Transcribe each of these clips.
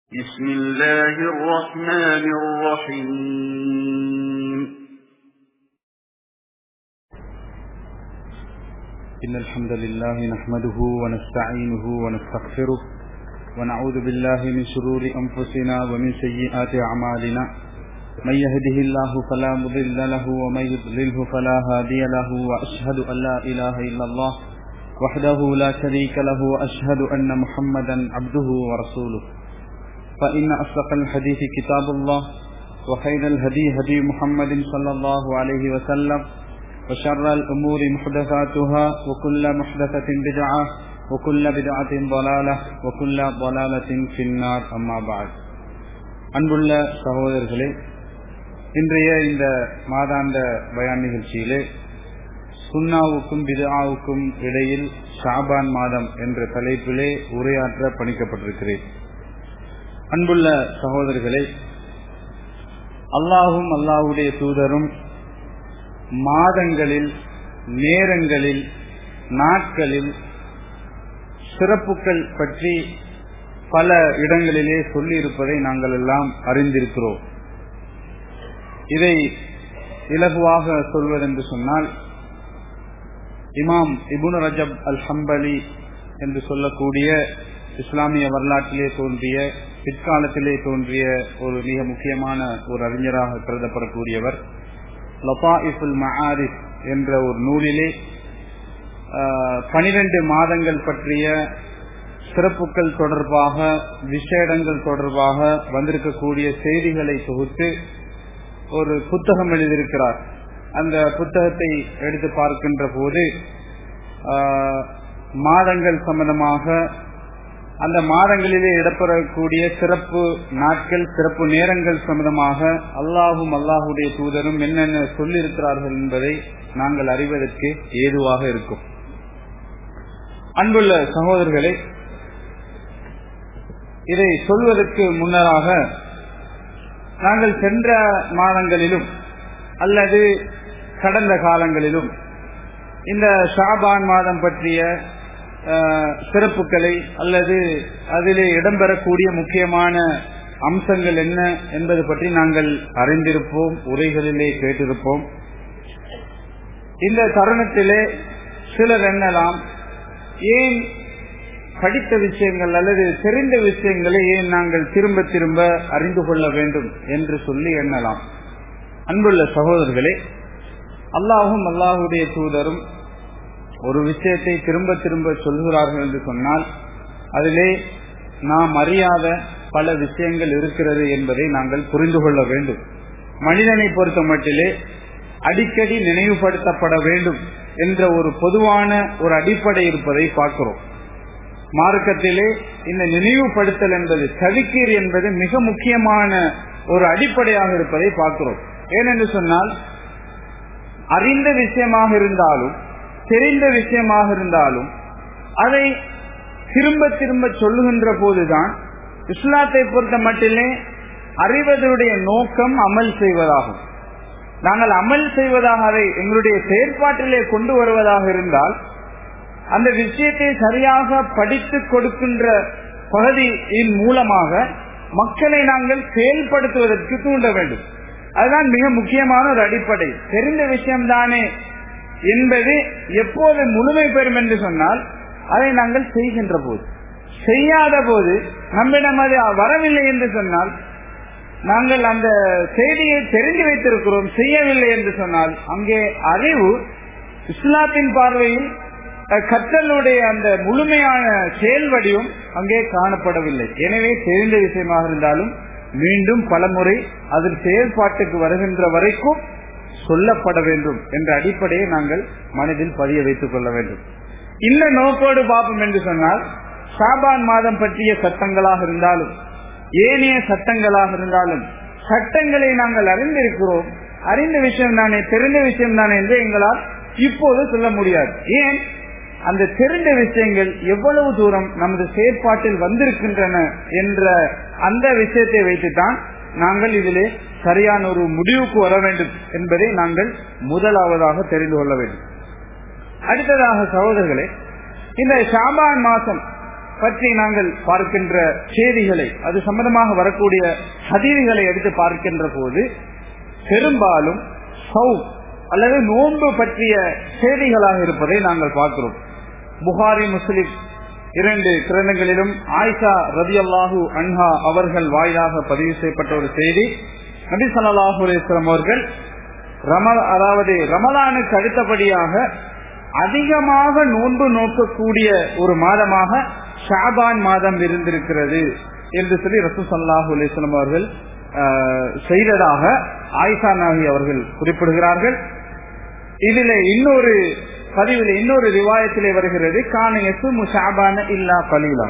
بسم الله الرحمن الرحيم إن الحمد لله نحمده ونستعينه ونستغفره ونعوذ بالله من شرور أنفسنا ومن سيئات أعمالنا من يهده الله فلا مضل له ومن يضلله فلا هادي له وأشهد أن لا إله إلا الله وحده لا شريك له وأشهد أن محمدا عبده ورسوله فإن أصدق الحديث كتاب الله وخير الهدي هدي محمد صلى الله عليه وسلم وشر الأمور محدثاتها وكل محدثة بدعة وكل بدعة ضلالة وكل ضلالة في النار أما بعد அன்புள்ள சகோதரர்களே இன்றைய இந்த மாதாந்த பயான் நிகழ்ச்சியிலே சுன்னாவுக்கும் பிதாவுக்கும் இடையில் ஷாபான் மாதம் என்ற தலைப்பிலே உரையாற்ற பணிக்கப்பட்டிருக்கிறேன் அன்புள்ள சகோதரர்களே அல்லாஹும் அல்லாஹுடைய தூதரும் மாதங்களில் நேரங்களில் நாட்களில் சிறப்புகள் பற்றி பல இடங்களிலே சொல்லியிருப்பதை நாங்கள் எல்லாம் அறிந்திருக்கிறோம் இதை இலகுவாக சொல்வதென்று சொன்னால் இமாம் இபுன் ரஜப் அல் ஹம்பலி என்று சொல்லக்கூடிய இஸ்லாமிய வரலாற்றிலே தோன்றிய பிற்காலத்திலே தோன்றிய ஒரு மிக முக்கியமான ஒரு அறிஞராக கருதப்படக்கூடியவர் லபாஇஃபுல் மஆரிஃப் என்ற ஒரு நூலிலே பனிரெண்டு மாதங்கள் பற்றிய சிறப்புகள் தொடர்பாக விசேடங்கள் தொடர்பாக வந்திருக்கக்கூடிய செய்திகளை தொகுத்து ஒரு புத்தகம் எழுதியிருக்கிறார் அந்த புத்தகத்தை எடுத்து பார்க்கின்ற போது மாதங்கள் சம்பந்தமாக அந்த மாதங்களிலே இடம்பெறக்கூடிய சிறப்பு நாட்கள் சிறப்பு நேரங்கள் சம்பந்தமாக அல்லாஹும் அல்லாஹுடைய தூதரும் என்னென்ன சொல்லியிருக்கிறார்கள் என்பதை நாங்கள் அறிவதற்கு ஏதுவாக இருக்கும் அன்புள்ள சகோதரர்களே இதை சொல்வதற்கு முன்னராக நாங்கள் சென்ற மாதங்களிலும் அல்லது கடந்த காலங்களிலும் இந்த ஷாபான் மாதம் பற்றிய சிறப்புகளை அல்லது அதிலே இடம்பெறக்கூடிய முக்கியமான அம்சங்கள் என்ன என்பது பற்றி நாங்கள் அறிந்திருப்போம் உரைகளிலே கேட்டிருப்போம் இந்த தருணத்திலே சிலர் எண்ணலாம் ஏன் படித்த விஷயங்கள் அல்லது தெரிந்த விஷயங்களை ஏன் நாங்கள் திரும்ப திரும்ப அறிந்து கொள்ள வேண்டும் என்று சொல்லி எண்ணலாம் அன்புள்ள சகோதரர்களே அல்லாஹும் அல்லாஹுடைய தூதரும் ஒரு விஷயத்தை திரும்ப திரும்ப சொல்கிறார்கள் என்று சொன்னால் அதிலே நாம் அறியாத பல விஷயங்கள் இருக்கிறது என்பதை நாங்கள் புரிந்து கொள்ள வேண்டும் மனிதனை பொறுத்த மட்டிலே அடிக்கடி நினைவுபடுத்தப்பட வேண்டும் என்ற ஒரு பொதுவான ஒரு அடிப்படை இருப்பதை பார்க்கிறோம் மார்க்கத்திலே இந்த நினைவுபடுத்தல் என்பது தவிக்கீர் என்பது மிக முக்கியமான ஒரு அடிப்படையாக இருப்பதை பார்க்கிறோம் ஏனென்று சொன்னால் அறிந்த விஷயமாக இருந்தாலும் தெரிந்த விஷயமாக இருந்தாலும் அதை திரும்ப திரும்ப சொல்லுகின்ற போதுதான் இஸ்லாத்தை பொறுத்த மட்டிலே அறிவதனுடைய நோக்கம் அமல் செய்வதாகும் நாங்கள் அமல் செய்வதாக அதை எங்களுடைய செயற்பாட்டிலே கொண்டு வருவதாக இருந்தால் அந்த விஷயத்தை சரியாக படித்து கொடுக்கின்ற பகுதியின் மூலமாக மக்களை நாங்கள் செயல்படுத்துவதற்கு தூண்ட வேண்டும் அதுதான் மிக முக்கியமான ஒரு அடிப்படை தெரிந்த விஷயம்தானே என்பது எப்போது முழுமை பெறும் என்று சொன்னால் அதை நாங்கள் செய்கின்ற போது செய்யாத போது நம்மிடம் அது வரவில்லை என்று சொன்னால் நாங்கள் அந்த செய்தியை தெரிந்து வைத்திருக்கிறோம் செய்யவில்லை என்று சொன்னால் அங்கே அறிவு இஸ்லாத்தின் பார்வையில் கற்றலுடைய அந்த முழுமையான செயல் வடிவம் அங்கே காணப்படவில்லை எனவே தெரிந்த விஷயமாக இருந்தாலும் மீண்டும் பலமுறை அதன் செயல்பாட்டுக்கு வருகின்ற வரைக்கும் சொல்லப்பட வேண்டும் என்ற அடிப்படையை நாங்கள் மனதில் பதிய வைத்துக் கொள்ள வேண்டும் இந்த நோக்கோடு பார்ப்போம் என்று சொன்னால் சாபான் மாதம் பற்றிய சட்டங்களாக இருந்தாலும் ஏனைய சட்டங்களாக இருந்தாலும் சட்டங்களை நாங்கள் அறிந்திருக்கிறோம் அறிந்த விஷயம் தானே தெரிந்த விஷயம் தானே என்று எங்களால் இப்போது சொல்ல முடியாது ஏன் அந்த தெரிந்த விஷயங்கள் எவ்வளவு தூரம் நமது செயற்பாட்டில் வந்திருக்கின்றன என்ற அந்த விஷயத்தை வைத்துத்தான் நாங்கள் இதிலே சரியான ஒரு முடிவுக்கு வர வேண்டும் என்பதை நாங்கள் முதலாவதாக தெரிந்து கொள்ள வேண்டும் அடுத்ததாக சகோதரர்களே இந்த ஷாபான் மாசம் பற்றி நாங்கள் பார்க்கின்ற செய்திகளை அது சம்பந்தமாக வரக்கூடிய ஹதீதிகளை எடுத்து பார்க்கின்ற போது பெரும்பாலும் சௌ அல்லது நோன்பு பற்றிய செய்திகளாக இருப்பதை நாங்கள் பார்க்கிறோம் புகாரி முஸ்லிம் இரண்டு கிரணங்களிலும் ஆயிஷா ரதி அல்லாஹூ அன்ஹா அவர்கள் வாயிலாக பதிவு செய்யப்பட்ட ஒரு செய்தி நபி சல்லாஹூ அலிஸ்லாம் அவர்கள் ரம அதாவது ரமலானுக்கு அடுத்தபடியாக அதிகமாக நோன்பு நோக்கக்கூடிய ஒரு மாதமாக ஷாபான் மாதம் இருந்திருக்கிறது என்று சொல்லி ரசூ சல்லாஹூ அலிஸ்லாம் அவர்கள் செய்ததாக ஆயிஷா நாகி அவர்கள் குறிப்பிடுகிறார்கள் இதில் இன்னொரு பதிவில் இன்னொரு ரிவாயத்திலே வருகிறது கான எசுமு ஷாபான இல்லா கலீலா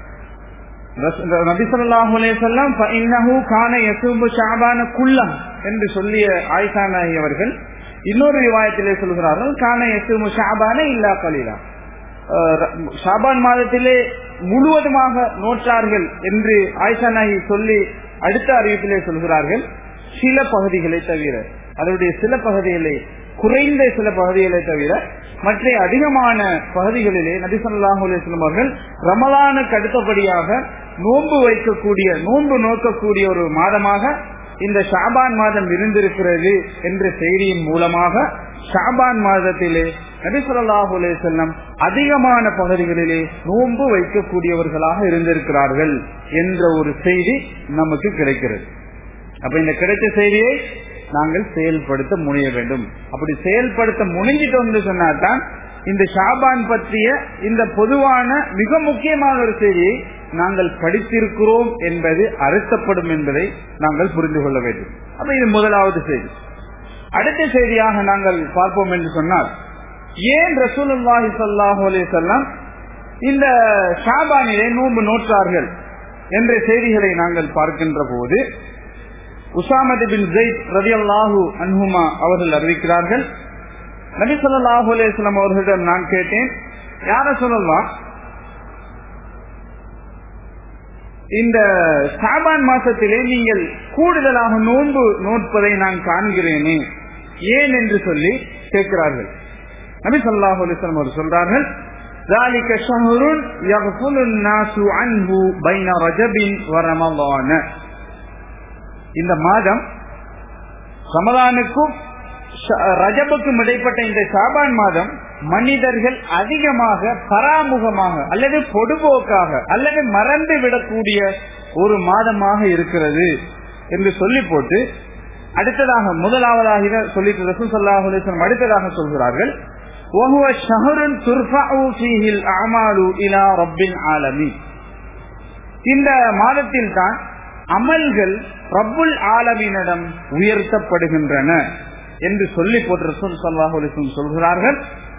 நபிசல்லாஹுலேசல்லாம் கான எசுமு ஷாபான குல்லம் என்று சொல்லிய ஆயிஷா நாயகி அவர்கள் இன்னொரு ரிவாயத்திலே சொல்கிறார்கள் கான எசுமு ஷாபான இல்லா கலீலா ஷாபான் மாதத்திலே முழுவதுமாக நோற்றார்கள் என்று ஆயிஷா நாயகி சொல்லி அடுத்த அறிவிப்பிலே சொல்கிறார்கள் சில பகுதிகளை தவிர அதனுடைய சில பகுதிகளை குறைந்த சில பகுதிகளை தவிர மற்ற அதிகமான பகுதிகளிலே நபிசல்லாஹு அலிஸ்லாம் அவர்கள் ரமலானுக்கு அடுத்தபடியாக நோன்பு வைக்கக்கூடிய நோன்பு நோக்கக்கூடிய ஒரு மாதமாக இந்த ஷாபான் மாதம் இருந்திருக்கிறது என்ற செய்தியின் மூலமாக ஷாபான் மாதத்திலே நபிசல்லாஹு அலிசல்லம் அதிகமான பகுதிகளிலே நோன்பு வைக்கக்கூடியவர்களாக இருந்திருக்கிறார்கள் என்ற ஒரு செய்தி நமக்கு கிடைக்கிறது அப்ப இந்த கிடைத்த செய்தியை நாங்கள் செயல்படுத்த முனைய வேண்டும் அப்படி செயல்படுத்த முனைஞ்சிட்டோம்னு சொன்னாதான் இந்த ஷாபான் பற்றிய இந்த பொதுவான மிக முக்கியமான ஒரு செய்தியை நாங்கள் படித்திருக்கிறோம் என்பது அறுத்தப்படும் என்பதை நாங்கள் புரிந்து கொள்ள வேண்டும் அப்ப இது முதலாவது செய்தி அடுத்த செய்தியாக நாங்கள் பார்ப்போம் என்று சொன்னால் ஏன் ரசூலுல்லாஹி சல்லாஹூ அலிசல்லாம் இந்த ஷாபானிலே நோன்பு நோற்றார்கள் என்ற செய்திகளை நாங்கள் பார்க்கின்ற போது உசாமது பின் ஜெயித் ரதி அல்லாஹூ அன்ஹுமா அவர்கள் அறிவிக்கிறார்கள் நபி சொல்லாஹு அலேஸ்லாம் அவர்களிடம் நான் கேட்டேன் யார சொல்லலாம் இந்த சாபான் மாசத்திலே நீங்கள் கூடுதலாக நோன்பு நோட்பதை நான் காண்கிறேனே ஏன் என்று சொல்லி கேட்கிறார்கள் நபி சொல்லாஹு அலிஸ்லாம் அவர் சொல்றார்கள் ذلك شهر يغفل الناس عنه بين رجب ورمضان இந்த மாதம் ரமலானுக்கும் ரஜபுக்கும் இடைப்பட்ட இந்த சாபான் மாதம் மனிதர்கள் அதிகமாக பராமுகமாக அல்லது பொடுபோக்காக அல்லது மறந்து விடக்கூடிய ஒரு மாதமாக இருக்கிறது என்று சொல்லி போட்டு அடுத்ததாக முதலாவதாக சொல்லிட்டு ரசூல் சல்லாஹ் அடுத்ததாக சொல்கிறார்கள் وهو شهر ترفع فيه الأعمال إلى رب العالمين இந்த மாதத்தில் தான் அமல்கள் ரப்புல் ஆலமீனிடம் உயர்த்தப்படுகின்றன என்று சொல்லி போட்டு ரசூல் சல்லாஹ் அலிஸ்லம் சொல்கிறார்கள்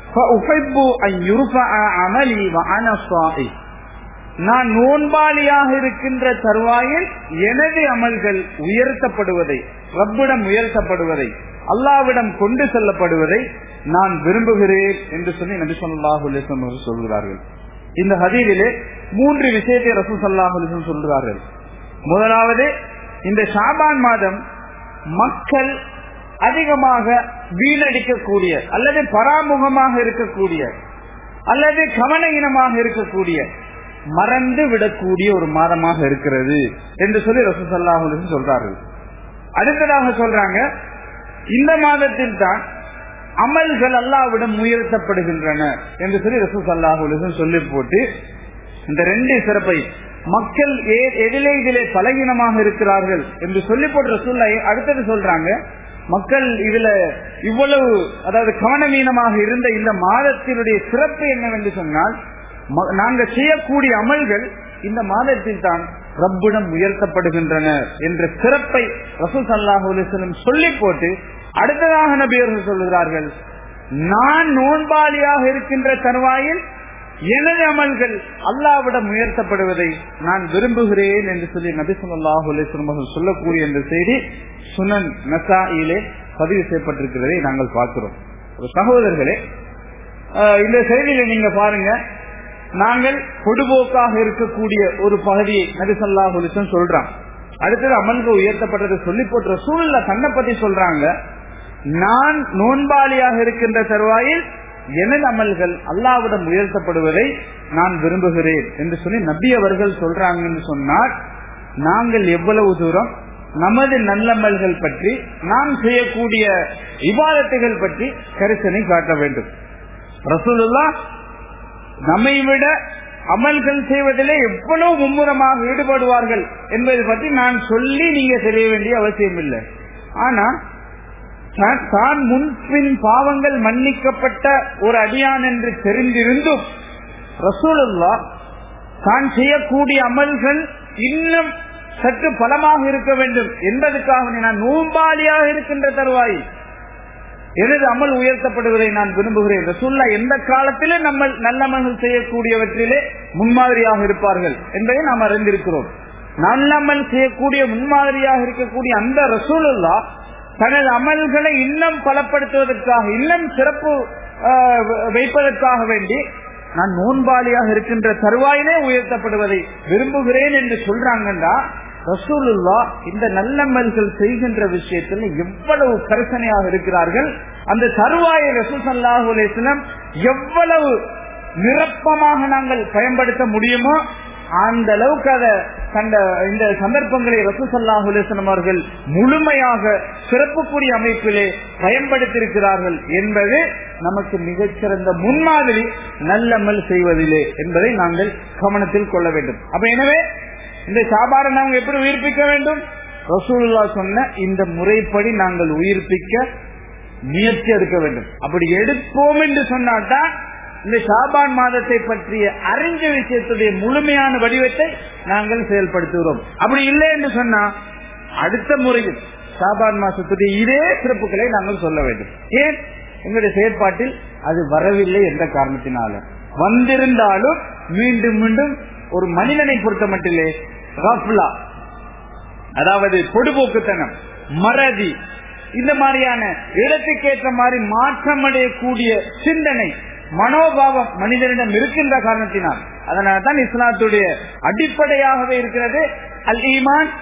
நான் நோன்பாளியாக இருக்கின்ற தருவாயில் எனது அமல்கள் உயர்த்தப்படுவதை ரப்பிடம் உயர்த்தப்படுவதை அல்லாவிடம் கொண்டு செல்லப்படுவதை நான் விரும்புகிறேன் என்று சொல்லி நபி சொல்லாஹு அலிஸ்லம் சொல்கிறார்கள் இந்த ஹதீரிலே மூன்று விஷயத்தை ரசூல் சல்லாஹ் அலிஸ்லம் சொல்கிறார்கள் முதலாவது இந்த ஷாபான் மாதம் மக்கள் அதிகமாக வீணடிக்கக்கூடிய அல்லது பராமுகமாக இருக்கக்கூடிய அல்லது கவனஹீனமாக இருக்கக்கூடிய மறந்து விடக்கூடிய ஒரு மாதமாக இருக்கிறது என்று சொல்லி ரசூசல்லாஹு சொல்றார்கள் அடுத்ததாக சொல்றாங்க இந்த மாதத்தில் தான் அமல்கள் அல்லாவிடம் உயர்த்தப்படுகின்றன என்று சொல்லி ரசூஸ் அல்லாஹு சொல்லி போட்டு இந்த ரெண்டு சிறப்பை மக்கள் எதிலே இதிலே பலகீனமாக இருக்கிறார்கள் என்று சொல்லி போட்டு ரசூல்லா அடுத்தது சொல்றாங்க மக்கள் இதுல இவ்வளவு அதாவது கவனமீனமாக இருந்த இந்த மாதத்தினுடைய சிறப்பு என்னவென்று சொன்னால் நாங்க செய்யக்கூடிய அமல்கள் இந்த மாதத்தில் தான் ரப்பிடம் உயர்த்தப்படுகின்றன என்ற சிறப்பை ரசூல் சல்லாஹூ சொல்லி போட்டு அடுத்ததாக நபியர்கள் சொல்லுகிறார்கள் நான் நோன்பாளியாக இருக்கின்ற தருவாயில் எனது அமல்கள் அல்லாவிடம் உயர்த்தப்படுவதை நான் விரும்புகிறேன் என்று சொல்லி நபி சொல்லாஹு அலிஸ்லம் சொல்லக்கூடிய இந்த செய்தி சுனன் நசாயிலே பதிவு செய்யப்பட்டிருக்கிறதை நாங்கள் பார்க்கிறோம் சகோதரர்களே இந்த செய்தியில நீங்க பாருங்க நாங்கள் பொடுபோக்காக இருக்கக்கூடிய ஒரு பகுதியை நபி சொல்லாஹு அலிஸ்லம் சொல்றான் அடுத்தது அமல்கள் உயர்த்தப்பட்டதை சொல்லி போட்ட சூழ்நிலை தன்னை பத்தி சொல்றாங்க நான் நோன்பாளியாக இருக்கின்ற தருவாயில் எனது அமல்கள் அல்லாவிடம் உயர்த்தப்படுவதை நான் விரும்புகிறேன் என்று சொல்லி நபி அவர்கள் சொல்றாங்கன்னு சொன்னால் நாங்கள் எவ்வளவு தூரம் நமது நல்லமல்கள் பற்றி நாம் செய்யக்கூடிய விவாதத்தைகள் பற்றி கரிசனை காட்ட வேண்டும் ரசூலுல்லா நம்மை விட அமல்கள் செய்வதிலே எவ்வளவு மும்முரமாக ஈடுபடுவார்கள் என்பதை பற்றி நான் சொல்லி நீங்க தெரிய வேண்டிய அவசியம் இல்லை ஆனா தான் முன்பின் பாவங்கள் மன்னிக்கப்பட்ட ஒரு அடியான் என்று தெரிந்திருந்தும் ரசூலுல்லா தான் செய்யக்கூடிய அமல்கள் இன்னும் சற்று பலமாக இருக்க வேண்டும் என்பதற்காக நான் நோம்பாளியாக இருக்கின்ற தருவாய் எனது அமல் உயர்த்தப்படுவதை நான் விரும்புகிறேன் ரசூல்லா எந்த காலத்திலே நம்ம நல்லமல்கள் செய்யக்கூடியவற்றிலே முன்மாதிரியாக இருப்பார்கள் என்பதை நாம் அறிந்திருக்கிறோம் நல்லமல் செய்யக்கூடிய முன்மாதிரியாக இருக்கக்கூடிய அந்த ரசூலுல்லா தனது அமல்களை இன்னும் பலப்படுத்துவதற்காக இன்னும் சிறப்பு வைப்பதற்காக வேண்டி நான் நோன்பாளியாக இருக்கின்ற தருவாயிலே உயர்த்தப்படுவதை விரும்புகிறேன் என்று சொல்றாங்கன்னா ரசூலுல்லா இந்த நல்லமல்கள் செய்கின்ற விஷயத்தில் எவ்வளவு கரிசனையாக இருக்கிறார்கள் அந்த தருவாயை ரசூல் சல்லாஹூ அலிஸ்லம் எவ்வளவு நிரப்பமாக நாங்கள் பயன்படுத்த முடியுமோ அந்த அளவுக்கு அதை கண்ட இந்த சந்தர்ப்பங்களை ரசூசல்லாஹு அலிஸ்லம் அவர்கள் முழுமையாக சிறப்புக்குரிய அமைப்பிலே பயன்படுத்தியிருக்கிறார்கள் என்பது நமக்கு மிகச்சிறந்த முன்மாதிரி நல்லமல் செய்வதிலே என்பதை நாங்கள் கவனத்தில் கொள்ள வேண்டும் அப்ப எனவே இந்த சாபாரை நாங்கள் எப்படி உயிர்ப்பிக்க வேண்டும் ரசூல்லா சொன்ன இந்த முறைப்படி நாங்கள் உயிர்ப்பிக்க முயற்சி எடுக்க வேண்டும் அப்படி எடுப்போம் என்று சொன்னால்தான் இந்த ஷாபான் மாதத்தை பற்றிய அறிஞ்ச விஷயத்துடைய முழுமையான வடிவத்தை நாங்கள் செயல்படுத்துகிறோம் அப்படி இல்லை என்று சொன்னா அடுத்த முறையில் ஷாபான் மாசத்துடைய இதே சிறப்புகளை நாங்கள் சொல்ல வேண்டும் ஏன் எங்களுடைய செயற்பாட்டில் அது வரவில்லை என்ற காரணத்தினால வந்திருந்தாலும் மீண்டும் மீண்டும் ஒரு மனிதனை பொறுத்த மட்டிலே ரஃப்லா அதாவது பொடுபோக்குத்தனம் மறதி இந்த மாதிரியான இடத்துக்கேற்ற மாதிரி மாற்றம் அடையக்கூடிய சிந்தனை மனோபாவம் மனிதனிடம் இருக்கின்ற காரணத்தினால் அதனால்தான் இஸ்லாத்துடைய அடிப்படையாகவே இருக்கிறது அல் ஈமான்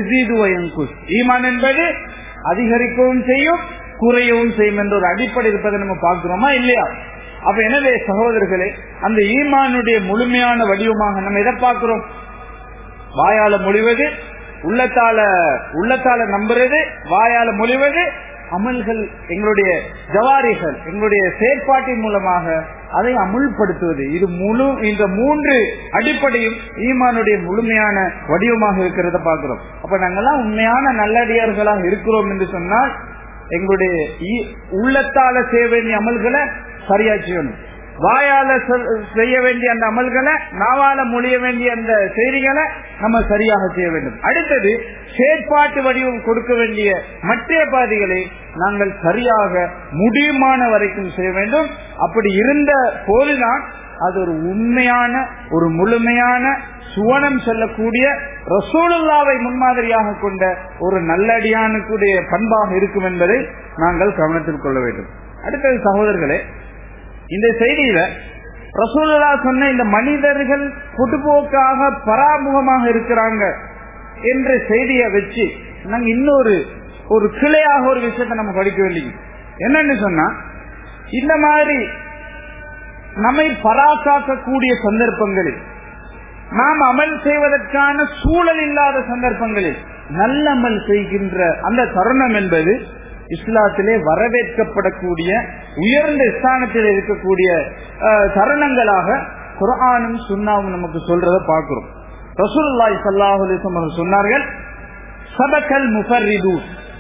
ஈமான் என்பது அதிகரிக்கவும் செய்யும் குறையவும் செய்யும் என்ற ஒரு அடிப்படை இருப்பதை நம்ம பார்க்கிறோமா இல்லையா அப்ப எனவே சகோதரர்களே அந்த ஈமானுடைய முழுமையான வடிவமாக நம்ம எதை பார்க்கிறோம் வாயால மொழிவது உள்ளத்தால உள்ளத்தால நம்புறது வாயால மொழிவது அமல்கள் எங்களுடைய ஜவாரிகள் எங்களுடைய செயற்பாட்டின் மூலமாக அதை அமுல்படுத்துவது இது முழு இந்த மூன்று அடிப்படையும் ஈமானுடைய முழுமையான வடிவமாக இருக்கிறத பார்க்கிறோம் அப்ப நாங்கெல்லாம் உண்மையான நல்லடியார்களாக இருக்கிறோம் என்று சொன்னால் எங்களுடைய உள்ளத்தால செய்ய வேண்டிய அமல்களை சரியா செய்யணும் வாயால செய்ய வேண்டிய அந்த அமல்களை நாவால மொழிய வேண்டிய அந்த செய்திகளை நம்ம சரியாக செய்ய வேண்டும் அடுத்தது செயற்பாட்டு வடிவம் கொடுக்க வேண்டிய மற்ற பாதிகளை நாங்கள் சரியாக முடியுமான வரைக்கும் செய்ய வேண்டும் அப்படி இருந்த போதுதான் அது ஒரு உண்மையான ஒரு முழுமையான சுவனம் செல்லக்கூடிய ரசூலுல்லாவை முன்மாதிரியாக கொண்ட ஒரு நல்லடியானுக்குடைய பண்பாக இருக்கும் என்பதை நாங்கள் கவனத்தில் கொள்ள வேண்டும் அடுத்தது சகோதரர்களே இந்த செய்தியில ரசூல்லா சொன்ன இந்த மனிதர்கள் பொதுபோக்காக பராமுகமாக இருக்கிறாங்க என்ற செய்தியை வச்சு நாங்க இன்னொரு ஒரு கிளையாக ஒரு விஷயத்தை நம்ம படிக்க வேண்டியது என்னன்னு சொன்னா இந்த மாதிரி நம்மை பராக்காக்கக்கூடிய சந்தர்ப்பங்களில் நாம் அமல் செய்வதற்கான சூழல் இல்லாத சந்தர்ப்பங்களில் நல்லமல் செய்கின்ற அந்த தருணம் என்பது இஸ்லாத்திலே வரவேற்கப்படக்கூடிய உயர்ந்த ஸ்தானத்தில் இருக்கக்கூடிய தருணங்களாக குரானும் சுண்ணாவும் நமக்கு சொல்றத பார்க்கிறோம் ரசூல்லாய் சல்லாஹுலிசம் அவர்கள் சொன்னார்கள் சபக்கல் முஃபர்ரிது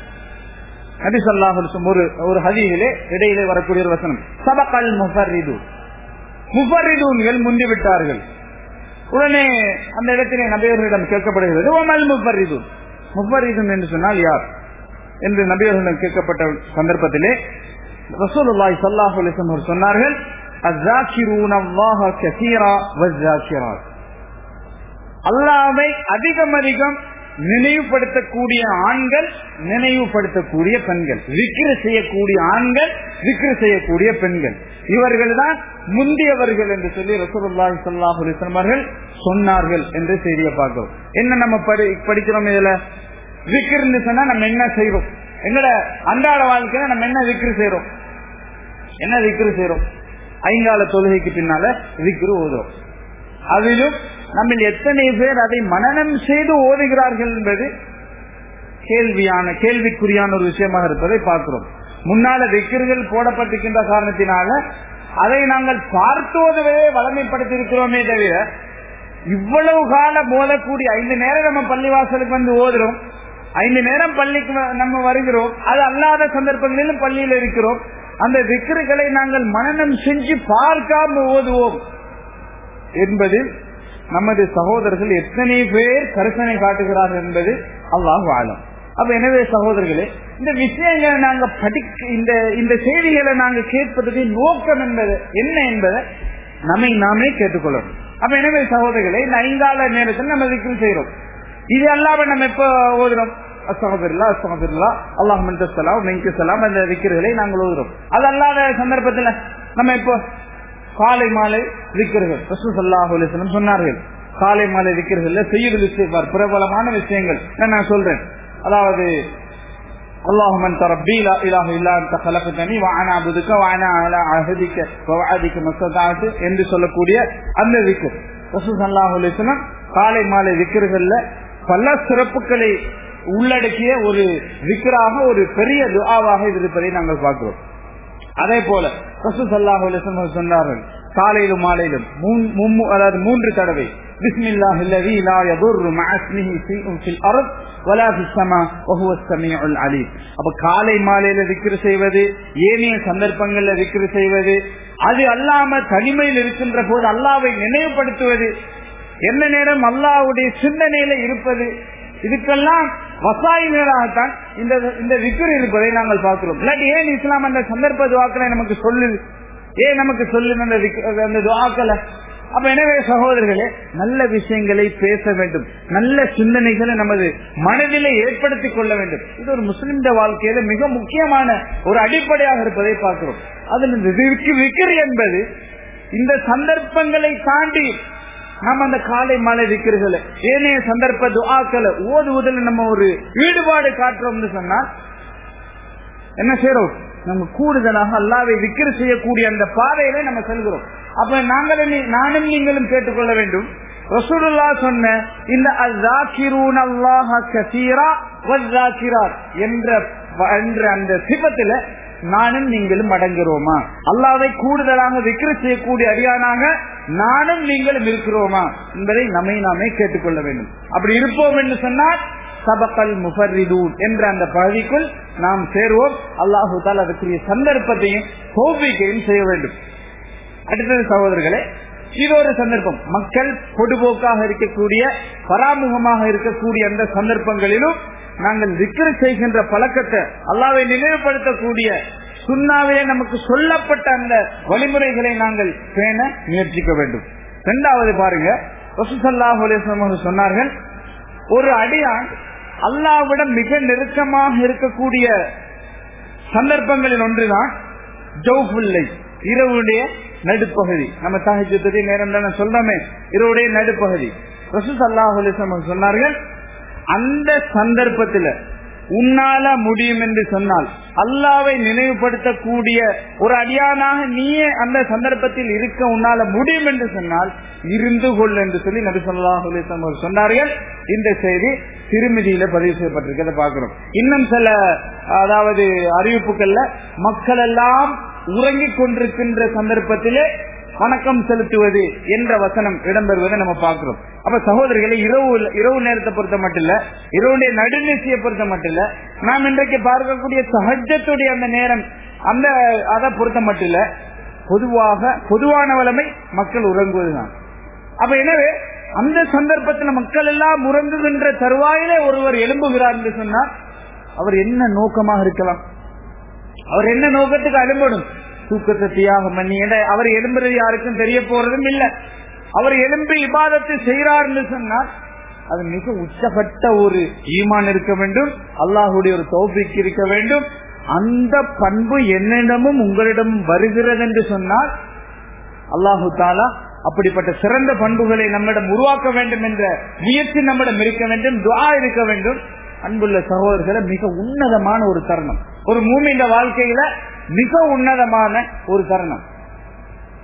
நபி சல்லாஹுலிசம் ஒரு ஒரு ஹதீவிலே இடையிலே வரக்கூடிய ஒரு வசனம் சபக்கல் முஃபர்ரிது முஃபர்ரிதூன்கள் முந்திவிட்டார்கள் உடனே அந்த இடத்திலே நபியர்களிடம் கேட்கப்படுகிறது ஒமல் முஃபர்ரிதூன் முஃபர்ரிதூன் என்று சொன்னால் யார் என்று நபியர்களிடம் கேட்கப்பட்ட சந்தர்ப்பத்திலே ரசூலுல்லாய் சல்லாஹ் அலிசம் சொன்னார்கள் அல்லாவை அதிகம் அதிகம் நினைவுபடுத்தக்கூடிய ஆண்கள் நினைவுபடுத்தக்கூடிய பெண்கள் விக்கிர செய்யக்கூடிய ஆண்கள் விக்கிர செய்யக்கூடிய பெண்கள் இவர்கள் தான் முந்தியவர்கள் என்று சொல்லி ரசூலுல்லாஹி ஸல்லல்லாஹு அலைஹி வஸல்லம் அவர்கள் சொன்னார்கள் என்று செய்தியை பார்க்கிறோம் என்ன நம்ம படிக்கிறோம் இதுல விக்கிர்னு சொன்னா நம்ம என்ன செய்வோம் எங்கட அன்றாட வாழ்க்கையில நம்ம என்ன விக்கிரி செய்யறோம் என்ன விக்கிரி செய்யறோம் ஐங்கால தொழுகைக்கு பின்னால விக்ரு ஓதுறோம் அதிலும் நம்ம எத்தனை பேர் அதை மனநம் செய்து ஓதுகிறார்கள் என்பது கேள்வியான கேள்விக்குறியான ஒரு விஷயமாக இருப்பதை பார்க்கிறோம் முன்னால விக்கிர்கள் போடப்பட்டிருக்கின்ற காரணத்தினால அதை நாங்கள் பார்த்தோதவே வளமைப்படுத்தி இருக்கிறோமே தவிர இவ்வளவு காலம் ஓதக்கூடிய ஐந்து நேரம் நம்ம பள்ளிவாசலுக்கு வந்து ஓதுறோம் ஐந்து நேரம் பள்ளிக்கு வ- நம்ம வருகிறோம் அது அல்லாத சந்தர்ப்பங்களிலும் பள்ளியில் இருக்கிறோம் அந்த விக்கிர்களை நாங்கள் மனநம் செஞ்சு பார்க்காம ஓதுவோம் என்பதில் நமது சகோதரர்கள் எத்தனை பேர் கருத்தனை காட்டுகிறார்கள் என்பது அல்லாஹ் ஆலம் அப்ப எனவே சகோதரர்களே இந்த விஷயங்களை நாங்க படிக்க இந்த இந்த செய்திகளை நாங்க கேட்பதற்கு நோக்கம் என்பது என்ன என்பதை நம்மை நாமே கேட்டுக்கொள்ளணும் அப்ப எனவே சகோதரர்களே இந்த ஐந்தால நேரத்தில் நம்ம விக்கிரம் செய்யறோம் இது அல்லாம நம்ம எப்ப ஓதுறோம் அஸ்தகபில்லா அஸ்தகபில்லா அல்லாஹ் மந்தலாம் மெங்கலாம் அந்த விக்கிரகளை நாங்கள் ஓதுறோம் அது அல்லாத சந்தர்ப்பத்துல நம்ம இப்போ காலை மாலை விக்கிர்கள் ரசூசல்லாஹுலிசனம் சொன்னார்கள் காலை மாலை விக்கிர்கள் செய்யுதல் இஸ்திஃபார் பிரபலமான விஷயங்கள் நான் சொல்றேன் அதாவது اللهم انت ربي لا اله الا انت خلقتني وانا عبدك وانا على عهدك ووعدك ما استطعت என்று சொல்லக்கூடிய அந்த விக்கர் ரசூல் ஸல்லல்லாஹு அலைஹி வஸல்லம் காலை மாலை விக்கிர்கள்ல பல சிறப்புகளை உள்ளடக்கிய ஒரு விக்கராக ஒரு பெரிய துஆவாக இது இருப்பதை நாங்கள் பார்க்கிறோம் அதே போல ரசூ சல்லாஹ் சொன்னார்கள் காலையிலும் மாலையிலும் மூன்- மும்மு- அதாவது மூன்று தடவை பிஸ்மில்லாஹ் அல்லதி லா யதுர்ரு மஅ இஸ்மிஹி ஷைஉன் ஃபில் அர்த் வலா ஃபிஸ் ஸமா வஹுவ ஸமீஉல் அலீம் அப்ப காலை மாலையில விக்ர் செய்வது ஏனைய சந்தர்ப்பங்கள்ல விக்ர் செய்வது அது அல்லாம தனிமையில் இருக்கின்ற போது அல்லாவை நினைவுபடுத்துவது என்ன நேரம் அல்லாவுடைய சிந்தனையில இருப்பது இதுக்கெல்லாம் வசாயினராகத்தான் இந்த இந்த விக்ர் இருப்பதை நாங்கள் பார்க்கிறோம் இல்லாட்டி ஏன் இஸ்லாம் அந்த சந்தர்ப்ப துவாக்களை நமக்கு சொல்லுது ஏன் நமக்கு சொல்லுது அந்த விக்- அந்த துவாக்களை அப்ப எனவே சகோதரர்களே நல்ல விஷயங்களை பேச வேண்டும் நல்ல சிந்தனைகளை நமது மனதிலே ஏற்படுத்திக் கொள்ள வேண்டும் இது ஒரு முஸ்லிம் வாழ்க்கையில மிக முக்கியமான ஒரு அடிப்படையாக இருப்பதை பார்க்கிறோம் அதில் இந்த விக்- விக்ர் என்பது இந்த சந்தர்ப்பங்களை தாண்டி நம்ம அந்த காலை மாலை விக்கிறதுல ஏனைய சந்தர்ப்ப துஆக்களை ஓதுவதில் நம்ம ஒரு ஈடுபாடு காட்டுறோம்னு சொன்னா என்ன செய்யறோம் நம்ம கூடுதலாக அல்லாவை விக்கிர செய்யக்கூடிய அந்த பாதையில நம்ம செல்கிறோம் அப்ப நாங்களும் நீ- நானும் நீங்களும் கேட்டுக்கொள்ள வேண்டும் ரசூலுல்லா சொன்ன இந்த அல்லாஹ் அல்லாஹ கசீரா வஸ்ஸாக்கிராத் என்ற என்ற அந்த சிபத்துல நானும் நீங்களும் அடங்குறோமா அல்லாவை கூடுதலாக விக்கிர செய்யக்கூடிய அடியானாக நானும் நீங்களும் இருக்கிறோமா என்பதை நம்மை நாமே கேட்டுக்கொள்ள வேண்டும் அப்படி இருப்போம் என்று சொன்னால் சபக்கல் முஃபர்ரிதூன் என்ற அந்த பகுதிக்குள் நாம் சேருவோம் அல்லாஹு தால் அதற்குரிய சந்தர்ப்பத்தையும் கோபிக்கையும் செய்ய வேண்டும் அடுத்தது சகோதரர்களே இது ஒரு சந்தர்ப்பம் மக்கள் பொதுபோக்காக இருக்கக்கூடிய பராமுகமாக இருக்கக்கூடிய அந்த சந்தர்ப்பங்களிலும் நாங்கள் விக்கிர செய்கின்ற பழக்கத்தை அல்லாவை நினைவுபடுத்தக்கூடிய சுண்ணாவிலே நமக்கு சொல்லப்பட்ட அந்த வழிமுறைகளை நாங்கள் பேண முயற்சிக்க வேண்டும் இரண்டாவது பாருங்க ரசூசல்லாஹு அலைஹி வஸல்லம் அவர்கள் சொன்னார்கள் ஒரு அடியான் அல்லாவிடம் மிக நெருக்கமாக இருக்கக்கூடிய சந்தர்ப்பங்களில் ஒன்றுதான் ஜவுஃபுல்லை இரவுடைய நடுப்பகுதி நம்ம தாஹஜத்துடைய நேரம் தானே சொல்றோமே இரவுடைய நடுப்பகுதி ரசூஸ் அல்லாஹ் சொன்னார்கள் அந்த சந்தர்ப்பத்துல உன்னால முடியும் என்று சொன்னால் அல்லாவை நினைவுபடுத்தக்கூடிய ஒரு அடியானாக நீயே அந்த சந்தர்ப்பத்தில் இருக்க உன்னால முடியும் என்று சொன்னால் இருந்து கொள் என்று சொல்லி நபி சொல்லாஹ் அவர்கள் சொன்னார்கள் இந்த செய்தி திருமதியில பதிவு செய்யப்பட்டிருக்கிறத பார்க்கிறோம் இன்னும் சில அதாவது அறிவிப்புகள்ல மக்கள் எல்லாம் உறங்கிக் கொண்டிருக்கின்ற சந்தர்ப்பத்திலே வணக்கம் செலுத்துவது என்ற வசனம் இடம்பெறுவதை நம்ம பார்க்கிறோம் அப்ப சகோதரிகளை இரவு இரவு நேரத்தை பொறுத்த மட்டும் இல்ல இரவுடைய நடுநிசையை பொறுத்த மட்டும் இல்ல நாம் இன்றைக்கு பார்க்கக்கூடிய சகஜத்துடைய அந்த நேரம் அந்த அதை பொறுத்த மட்டும் இல்ல பொதுவாக பொதுவான வளமை மக்கள் உறங்குவதுதான் அப்ப எனவே அந்த சந்தர்ப்பத்தில் மக்கள் எல்லாம் உறங்குகின்ற தருவாயிலே ஒருவர் எழும்புகிறார் என்று சொன்னால் அவர் என்ன நோக்கமாக இருக்கலாம் அவர் என்ன நோக்கத்துக்கு அலும்படும் தூக்கத்தை தியாகம் பண்ணி ஏன்னா அவர் எலும்புறது யாருக்கும் தெரிய போறதும் இல்ல அவர் எலும்பு இபாதத்தை செய்கிறார் என்று சொன்னால் அது மிக உச்சப்பட்ட ஒரு ஈமான் இருக்க வேண்டும் அல்லாஹுடைய ஒரு தௌபிக் இருக்க வேண்டும் அந்த பண்பு என்னிடமும் உங்களிடமும் வருகிறது என்று சொன்னால் அல்லாஹு தாலா அப்படிப்பட்ட சிறந்த பண்புகளை நம்மிடம் உருவாக்க வேண்டும் என்ற முயற்சி நம்மிடம் இருக்க வேண்டும் துவா இருக்க வேண்டும் அன்புள்ள சகோதரர்களை மிக உன்னதமான ஒரு தருணம் ஒரு மூமியின் வாழ்க்கையில மிக உன்னதமான ஒரு தருணம்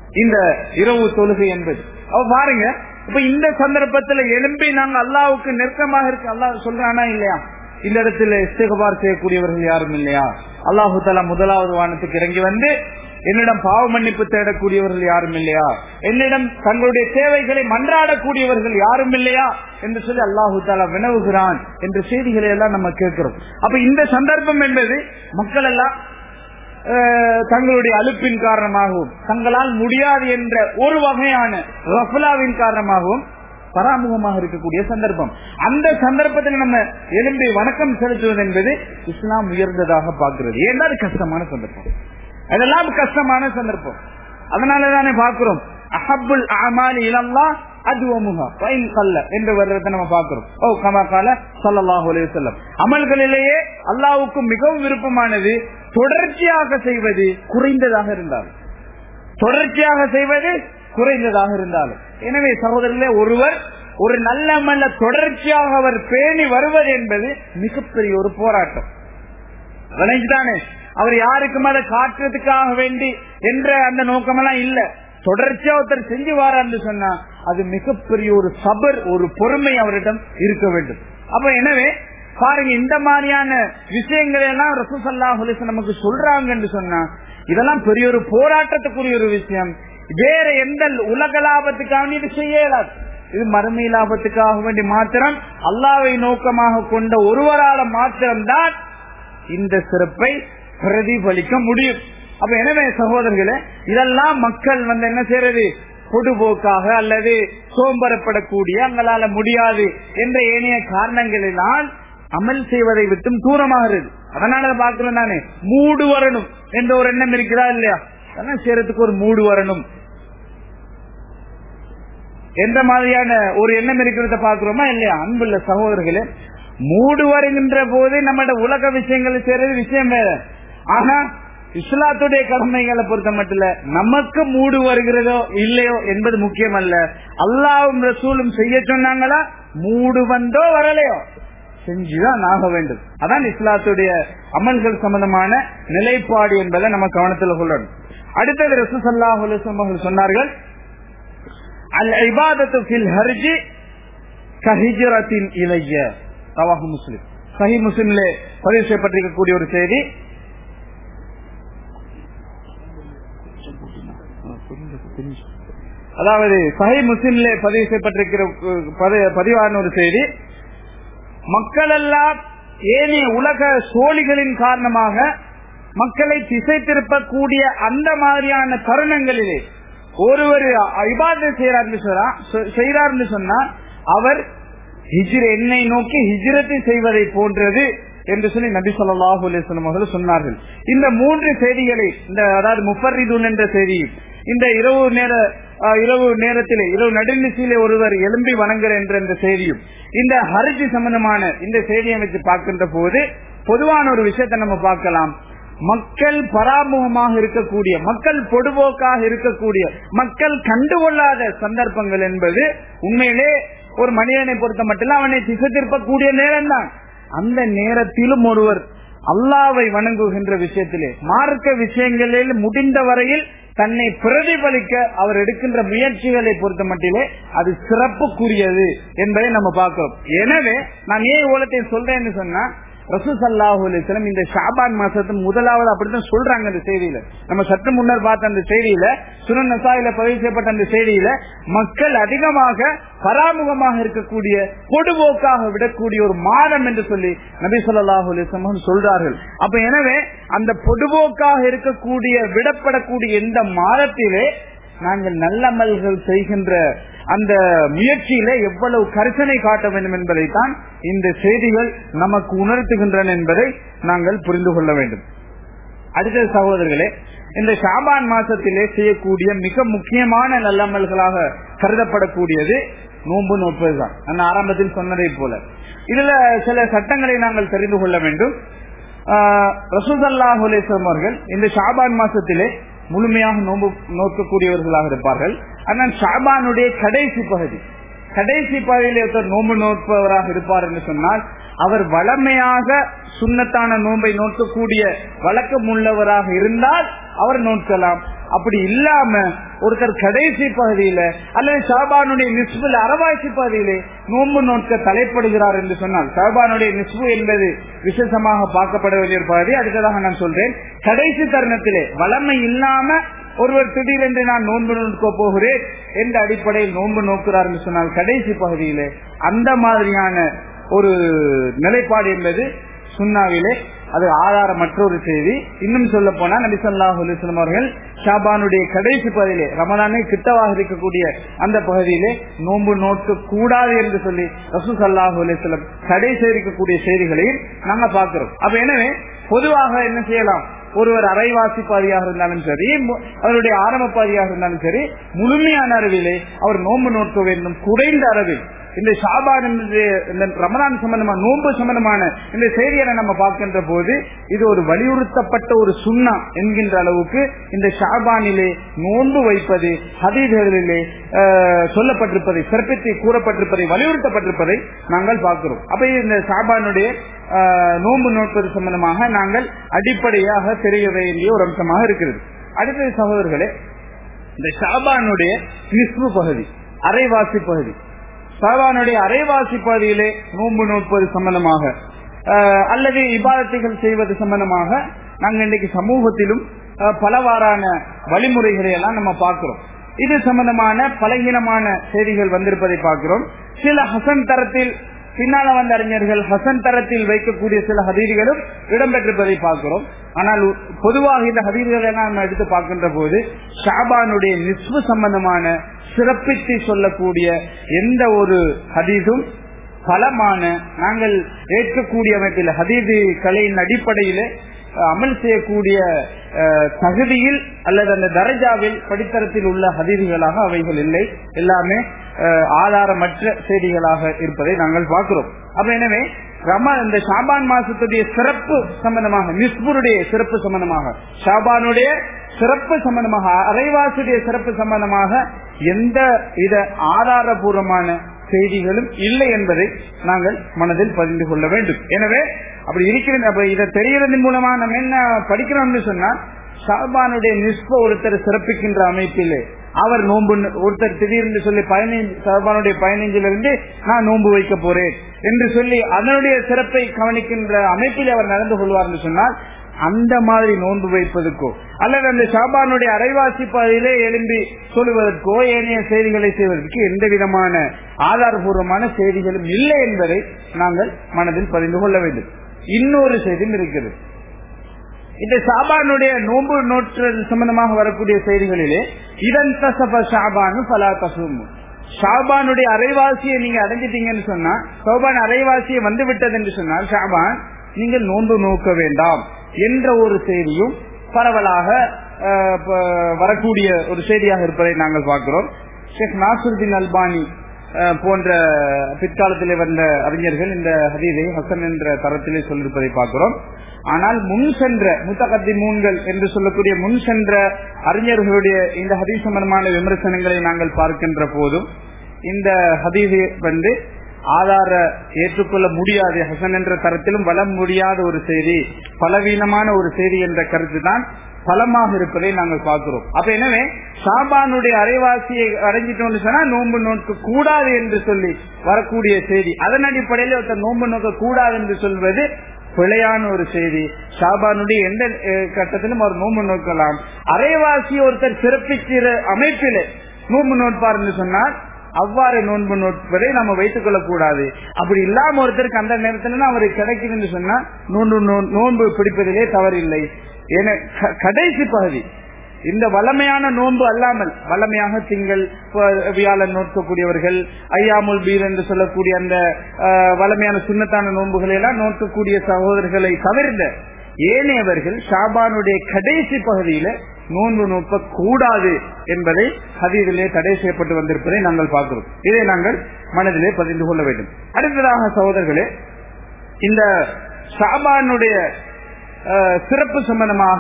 இந்த இரவு தொழுகை என்பது அப்ப பாருங்க இப்ப இந்த சந்தர்ப்பத்துல எழும்பி நாங்க அல்லாவுக்கு நெருக்கமாக இருக்க அல்லாஹ் சொல்றானா இல்லையா இந்த இடத்துல இஸ்திகபார் செய்யக்கூடியவர்கள் யாரும் இல்லையா அல்லாஹு தாலா முதலாவது வானத்துக்கு இறங்கி வந்து என்னிடம் பாவ மன்னிப்பு தேடக்கூடியவர்கள் யாரும் இல்லையா என்னிடம் தங்களுடைய தேவைகளை மன்றாடக்கூடியவர்கள் யாரும் இல்லையா என்று சொல்லி அல்லாஹு தாலா வினவுகிறான் என்ற செய்திகளை எல்லாம் நம்ம கேட்கிறோம் அப்ப இந்த சந்தர்ப்பம் என்பது மக்கள் எல்லாம் அஹ், தங்களுடைய அலுப்பின் காரணமாகவும் தங்களால் முடியாது என்ற ஒரு வகையான ரஃபுலாவின் காரணமாகவும் பராமுகமாக இருக்கக்கூடிய சந்தர்ப்பம் அந்த சந்தர்ப்பத்தில் நம்ம எழும்பி வணக்கம் செலுத்துவது என்பது இஸ்லாம் உயர்ந்ததாக பார்க்கிறது ஏன்னா அது கஷ்டமான சந்தர்ப்பம் அதெல்லாம் கஷ்டமான சந்தர்ப்பம் அதனாலதானே பார்க்கிறோம் அஹப்புல் அமாலி இலல்லா அதுவமுகா பைன் கல்ல என்று வர்றதை நம்ம பார்க்கிறோம் ஓ கமா கால சல்லல்லாஹு அலைஹி வஸல்லம் அமல்களிலேயே அல்லாஹ்வுக்கு மிகவும் விருப்பமானது தொடர்ச்சியாக செய்வது குறைந்ததாக இருந்தாலும் தொடர்ச்சியாக செய்வது குறைந்ததாக இருந்தாலும் எனவே சகோதரர்களே ஒருவர் ஒரு நல்ல மல்ல தொடர்ச்சியாக அவர் பேணி வருவது என்பது மிகப்பெரிய ஒரு போராட்டம் விளைஞ்சுதானே அவர் யாருக்கும் அதை காட்டுறதுக்காக வேண்டி என்ற அந்த நோக்கமெல்லாம் இல்ல தொடர்ச்சியா ஒருத்தர் செஞ்சு வாரான்னு சொன்னா அது மிகப்பெரிய ஒரு சபர் ஒரு பொறுமை அவரிடம் இருக்க வேண்டும் அப்ப எனவே பாருங்க இந்த மாதிரியான விஷயங்களை எல்லாம் ரசூசல்லா நமக்கு சொல்றாங்கன்னு சொன்னா இதெல்லாம் பெரிய ஒரு போராட்டத்துக்குரிய ஒரு விஷயம் வேற எந்த உலக லாபத்துக்காக இது செய்ய இயலாது இது மறுமை லாபத்துக்காக வேண்டி மாத்திரம் அல்லாவை நோக்கமாக கொண்ட ஒருவரால மாத்திரம்தான் இந்த சிறப்பை பிரதிபலிக்க முடியும் அப்ப எனவே சகோதரர்களே இதெல்லாம் மக்கள் வந்து என்ன செய்யறது பொதுபோக்காக அல்லது சோம்பரப்படக்கூடிய அங்களால முடியாது என்ற ஏனைய காரணங்களினால் அமல் செய்வதை விட்டும் தூரமாகிறது அதனால பாக்குறோம் நானே மூடு வரணும் என்ற ஒரு எண்ணம் இருக்கிறதா இல்லையா அதெல்லாம் செய்யறதுக்கு ஒரு மூடு வரணும் எந்த மாதிரியான ஒரு எண்ணம் இருக்கிறத பாக்குறோமா இல்லையா அன்புள்ள சகோதரர்களே மூடு வருகின்ற போது நம்மளோட உலக விஷயங்களை செய்யறது விஷயம் வேற ஆனா இஸ்லாத்துடைய கடமைகளை பொறுத்த மட்டும் இல்ல நமக்கு மூடு வருகிறதோ இல்லையோ என்பது முக்கியம் அல்ல அல்லாவும் ரசூலும் செய்ய சொன்னாங்களா மூடு வந்தோ வரலையோ செஞ்சுதான் ஆக வேண்டும் அதான் இஸ்லாத்துடைய அமல்கள் சம்பந்தமான நிலைப்பாடு என்பதை நம்ம கவனத்தில் கொள்ளணும் அடுத்தது ரசூசல்லாஹ் அவர்கள் சொன்னார்கள் அல் இபாதத்து ஃபில் ஹர்ஜி கஹிஜரத்தின் இளைய ரவாஹு முஸ்லிம் சஹி முஸ்லிம்ல பதிவு செய்யப்பட்டிருக்கக்கூடிய ஒரு செய்தி அதாவது சஹி முஸ்லிம்ல பதிவு செய்யப்பட்டிருக்கிற பதி- பதிவான ஒரு செய்தி மக்கள் எல்லாம் ஏனைய உலக சோழிகளின் காரணமாக மக்களை திசை திருப்பக்கூடிய அந்த மாதிரியான தருணங்களிலே ஒருவர் இபாத செய்யறாருன்னு சொன்னா செய்யறாருன்னு சொன்னா அவர் ஹிஜ்ர என்னை நோக்கி ஹிஜ்ரத்தை செய்வதை போன்றது என்று சொல்லி நபி சொல்லாஹு அலிஸ்லாம் அவர்கள் சொன்னார்கள் இந்த மூன்று செய்திகளை இந்த அதாவது முஃபரிதுன் என்ற செய்தியும் இந்த இரவு நேர அஹ், இரவு நேரத்திலே இரவு நடுநிசையிலே ஒருவர் எலும்பி வணங்குற என்ற இந்த செய்தியும் இந்த ஹரிஜி சம்பந்தமான இந்த செய்தியை வச்சு பார்க்கின்ற போது பொதுவான ஒரு விஷயத்தை நம்ம பார்க்கலாம் மக்கள் பராமுகமாக இருக்கக்கூடிய மக்கள் பொடுபோக்காக இருக்கக்கூடிய மக்கள் கண்டுகொள்ளாத சந்தர்ப்பங்கள் என்பது உண்மையிலே ஒரு மனிதனை பொறுத்த மட்டும் அவனை திசை திருப்பக்கூடிய நேரம் தான் அந்த நேரத்திலும் ஒருவர் அல்லாவை வணங்குகின்ற விஷயத்திலே மார்க்க விஷயங்களில் முடிந்த வரையில் தன்னை பிரதிபலிக்க அவர் எடுக்கின்ற முயற்சிகளை பொறுத்த மட்டிலே அது சிறப்புக்குரியது என்பதை நம்ம பார்க்கிறோம் எனவே நான் ஏன் இவ்வளத்தை சொல்றேன்னு சொன்னா ரசூசல்லாஹு அலிஸ்லம் இந்த ஷாபான் மாசத்து முதலாவது அப்படித்தான் சொல்றாங்க அந்த செய்தியில நம்ம சற்று முன்னர் பார்த்த அந்த செய்தியில சுனன் நசாயில பதிவு செய்யப்பட்ட அந்த செய்தியில மக்கள் அதிகமாக பராமுகமாக இருக்கக்கூடிய பொடுபோக்காக விடக்கூடிய ஒரு மாதம் என்று சொல்லி நபி சொல்லாஹு அலிஸ்லம் சொல்றார்கள் அப்ப எனவே அந்த பொடுபோக்காக இருக்கக்கூடிய விடப்படக்கூடிய இந்த மாதத்திலே நாங்கள் நல்லமல்கள் செய்கின்ற அந்த முயற்சியில எவ்வளவு கரிசனை காட்ட வேண்டும் என்பதைத்தான் இந்த செய்திகள் நமக்கு உணர்த்துகின்றன என்பதை நாங்கள் புரிந்து கொள்ள வேண்டும் அடுத்த சகோதரர்களே இந்த ஷாபான் மாசத்திலே செய்யக்கூடிய மிக முக்கியமான நல்லமல்களாக கருதப்படக்கூடியது நோன்பு நோற்பதுதான் நான் ஆரம்பத்தில் சொன்னதை போல இதுல சில சட்டங்களை நாங்கள் தெரிந்து கொள்ள வேண்டும் ரசூசல்லாஹ் அலேஸ்வரம் அவர்கள் இந்த ஷாபான் மாசத்திலே முழுமையாக நோன்பு நோக்கக்கூடியவர்களாக இருப்பார்கள் ஆனால் ஷாபானுடைய கடைசி பகுதி கடைசி பகுதியில் ஒருத்தர் நோன்பு நோற்பவராக இருப்பார் என்று சொன்னால் அவர் வளமையாக சுண்ணத்தான நோன்பை நோக்கக்கூடிய வழக்கம் உள்ளவராக இருந்தால் அவர் நோக்கலாம் அப்படி இல்லாம ஒருத்தர் கடைசி பகுதியில அல்லது ஷாபானுடைய நிஸ்புல அரவாசி பகுதியிலே நோன்பு நோக்க தலைப்படுகிறார் என்று சொன்னால் ஷாபானுடைய நிஸ்பு என்பது விசேஷமாக பார்க்கப்பட வேண்டிய ஒரு பகுதி அடுத்ததாக நான் சொல்றேன் கடைசி தருணத்திலே வளமை இல்லாம ஒருவர் திடீரென்று நான் நோன்பு நோக்க போகிறேன் என்ற அடிப்படையில் நோன்பு நோக்கிறார் என்று சொன்னால் கடைசி பகுதியிலே அந்த மாதிரியான ஒரு நிலைப்பாடு என்பது சுண்ணாவிலே அது ஆதாரமற்ற ஒரு செய்தி இன்னும் சொல்ல போனா நபி சொல்லாஹ் அலிஸ்லாம் அவர்கள் ஷாபானுடைய கடைசி பகுதியிலே ரமதானை கிட்டவாக இருக்கக்கூடிய அந்த பகுதியிலே நோன்பு நோக்க கூடாது என்று சொல்லி ரசூ சல்லாஹூ அலிஸ்லம் தடை செய்திருக்கக்கூடிய செய்திகளையும் நாங்க பார்க்கிறோம் அப்ப எனவே பொதுவாக என்ன செய்யலாம் ஒருவர் அரைவாசி பாதியாக இருந்தாலும் சரி அவருடைய ஆரம்ப பாதியாக இருந்தாலும் சரி முழுமையான அறிவிலே அவர் நோன்பு நோக்க வேண்டும் குறைந்த அளவில் இந்த ஷாபான் இந்த ரமலான் சம்பந்தமான நோன்பு சம்பந்தமான இந்த செய்தியை நம்ம பார்க்கின்ற போது இது ஒரு வலியுறுத்தப்பட்ட ஒரு சுண்ணா என்கின்ற அளவுக்கு இந்த ஷாபானிலே நோன்பு வைப்பது ஹதீதர்களிலே சொல்லப்பட்டிருப்பதை சிறப்பித்து கூறப்பட்டிருப்பதை வலியுறுத்தப்பட்டிருப்பதை நாங்கள் பார்க்கிறோம் அப்ப இந்த ஷாபானுடைய நோன்பு நோட்பது சம்பந்தமாக நாங்கள் அடிப்படையாக தெரிய வேண்டிய ஒரு அம்சமாக இருக்கிறது அடுத்த சகோதரர்களே இந்த ஷாபானுடைய நிஸ்பு பகுதி அரைவாசி பகுதி ஷாபானுடைய அரைவாசி பகுதியிலே நோன்பு நோட்பது சம்பந்தமாக அல்லது இபாதத்தைகள் செய்வது சம்பந்தமாக நாங்கள் இன்றைக்கு சமூகத்திலும் பலவாறான வழிமுறைகளை எல்லாம் நம்ம பார்க்கிறோம் இது சம்பந்தமான பலகீனமான செய்திகள் வந்திருப்பதை பார்க்கிறோம் சில ஹசன் தரத்தில் பின்னால வந்த அறிஞர்கள் ஹசன் தரத்தில் வைக்கக்கூடிய சில ஹதீதிகளும் இடம்பெற்றிருப்பதை பார்க்கிறோம் ஆனால் பொதுவாக இந்த ஹதீதிகளை நாம் எடுத்து பார்க்கின்ற போது ஷாபானுடைய நிஸ்பு சம்பந்தமான சிறப்பித்து சொல்லக்கூடிய எந்த ஒரு ஹதீதும் பலமான நாங்கள் ஏற்கக்கூடிய அமைப்பில் ஹதீது கலையின் அடிப்படையில அமல் செய்யக்கூடிய தகுதியில் அல்லது அந்த தரஜாவில் படித்தரத்தில் உள்ள ஹதீதுகளாக அவைகள் இல்லை எல்லாமே ஆதாரமற்ற செய்திகளாக இருப்பதை நாங்கள் பார்க்கிறோம் அப்ப எனவே ரம இந்த ஷாபான் மாசத்துடைய சிறப்பு சம்பந்தமாக மிஸ்புருடைய சிறப்பு சம்பந்தமாக ஷாபானுடைய சிறப்பு சம்பந்தமாக அரைவாசுடைய சிறப்பு சம்பந்தமாக எந்த வித ஆதாரபூர்வமான செய்திகளும் இல்லை என்பதை நாங்கள் மனதில் பதிந்து கொள்ள வேண்டும் எனவே அப்படி இருக்கிறது அப்ப இதை தெரியறதன் மூலமா நம்ம என்ன படிக்கிறோம்னு சொன்னா ஷாபானுடைய நிஸ்ப ஒருத்தர் சிறப்பிக்கின்ற அமைப்பிலே அவர் நோன்பு ஒருத்தர் திடீர்னு சொல்லி பதினைந்து ஷாபானுடைய பதினைஞ்சிலிருந்து நான் நோன்பு வைக்க போறேன் என்று சொல்லி அதனுடைய சிறப்பை கவனிக்கின்ற அமைப்பில் அவர் நடந்து கொள்வார் சொன்னால் அந்த மாதிரி நோன்பு வைப்பதற்கோ அல்லது அந்த ஷாபானுடைய அரைவாசி பாதையிலே எழும்பி சொல்லுவதற்கோ ஏனைய செய்திகளை செய்வதற்கு எந்த விதமான ஆதாரபூர்வமான செய்திகளும் இல்லை என்பதை நாங்கள் மனதில் பதிந்து கொள்ள வேண்டும் இன்னொரு செய்தியும் இருக்கிறது இந்த ஷாபானுடைய நோன்பு நோற்றது சம்பந்தமாக வரக்கூடிய செய்திகளிலே இதன் தசப ஷாபானு பலா தசுமு ஷாபானுடைய அரைவாசியை நீங்க அடைஞ்சிட்டீங்கன்னு சொன்னா ஷாபான் அரைவாசியை வந்து விட்டது என்று சொன்னால் ஷாபான் நீங்கள் நோன்பு நோக்க வேண்டாம் என்ற ஒரு செய்தியும் பரவலாக வரக்கூடிய ஒரு செய்தியாக இருப்பதை நாங்கள் பார்க்கிறோம் ஷேக் நாசுருதீன் அல்பானி போன்ற பிற்காலத்திலே வந்த அறிஞர்கள் இந்த ஹதீதை ஹசன் என்ற தரத்திலே சொல்லிருப்பதை பார்க்கிறோம் ஆனால் முன் சென்ற முத்தகத்தி மூன்கள் என்று சொல்லக்கூடிய முன் சென்ற அறிஞர்களுடைய இந்த ஹதீஸ் சம்பந்தமான விமர்சனங்களை நாங்கள் பார்க்கின்ற போதும் இந்த ஹதீதை வந்து ஆதார ஏற்றுக்கொள்ள முடியாது ஹசன் என்ற தரத்திலும் வளம் முடியாத ஒரு செய்தி பலவீனமான ஒரு செய்தி என்ற கருத்து தான் பலமாக இருப்பதை நாங்கள் பார்க்கிறோம் அப்ப எனவே சாபானுடைய அரைவாசியை அடைஞ்சிட்டோம்னு சொன்னா நோன்பு நோக்க கூடாது என்று சொல்லி வரக்கூடிய செய்தி அதன் அடிப்படையில் ஒருத்தர் நோன்பு நோக்க கூடாது என்று சொல்வது பிழையான ஒரு செய்தி ஷாபானுடைய எந்த கட்டத்திலும் அவர் நோன்பு நோக்கலாம் அரைவாசி ஒருத்தர் சிறப்பிக்கிற அமைப்பிலே நோன்பு நோட்பார் என்று சொன்னால் அவ்வாறு நோன்பு நோட்பதை நம்ம வைத்துக் கொள்ளக்கூடாது அப்படி இல்லாம ஒருத்தருக்கு அந்த நேரத்துல அவருக்கு கிடைக்குதுன்னு சொன்னா நோன்பு நோன்பு பிடிப்பதிலே தவறில்லை என கடைசி பகுதி இந்த வளமையான நோன்பு அல்லாமல் வளமையாக திங்கள் வியாழன் நோக்கக்கூடியவர்கள் ஐயாமுல் பீர் என்று சொல்லக்கூடிய அந்த வளமையான சுண்ணத்தான நோன்புகளை எல்லாம் நோக்கக்கூடிய சகோதரர்களை தவிர்ந்த ஏனையவர்கள் ஷாபானுடைய கடைசி பகுதியில நோன்பு நோக்க கூடாது என்பதை ஹதீதிலே தடை செய்யப்பட்டு வந்திருப்பதை நாங்கள் பார்க்கிறோம் இதை நாங்கள் மனதிலே பதிந்து கொள்ள வேண்டும் அடுத்ததாக சகோதரர்களே இந்த ஷாபானுடைய சிறப்பு சம்பந்தமாக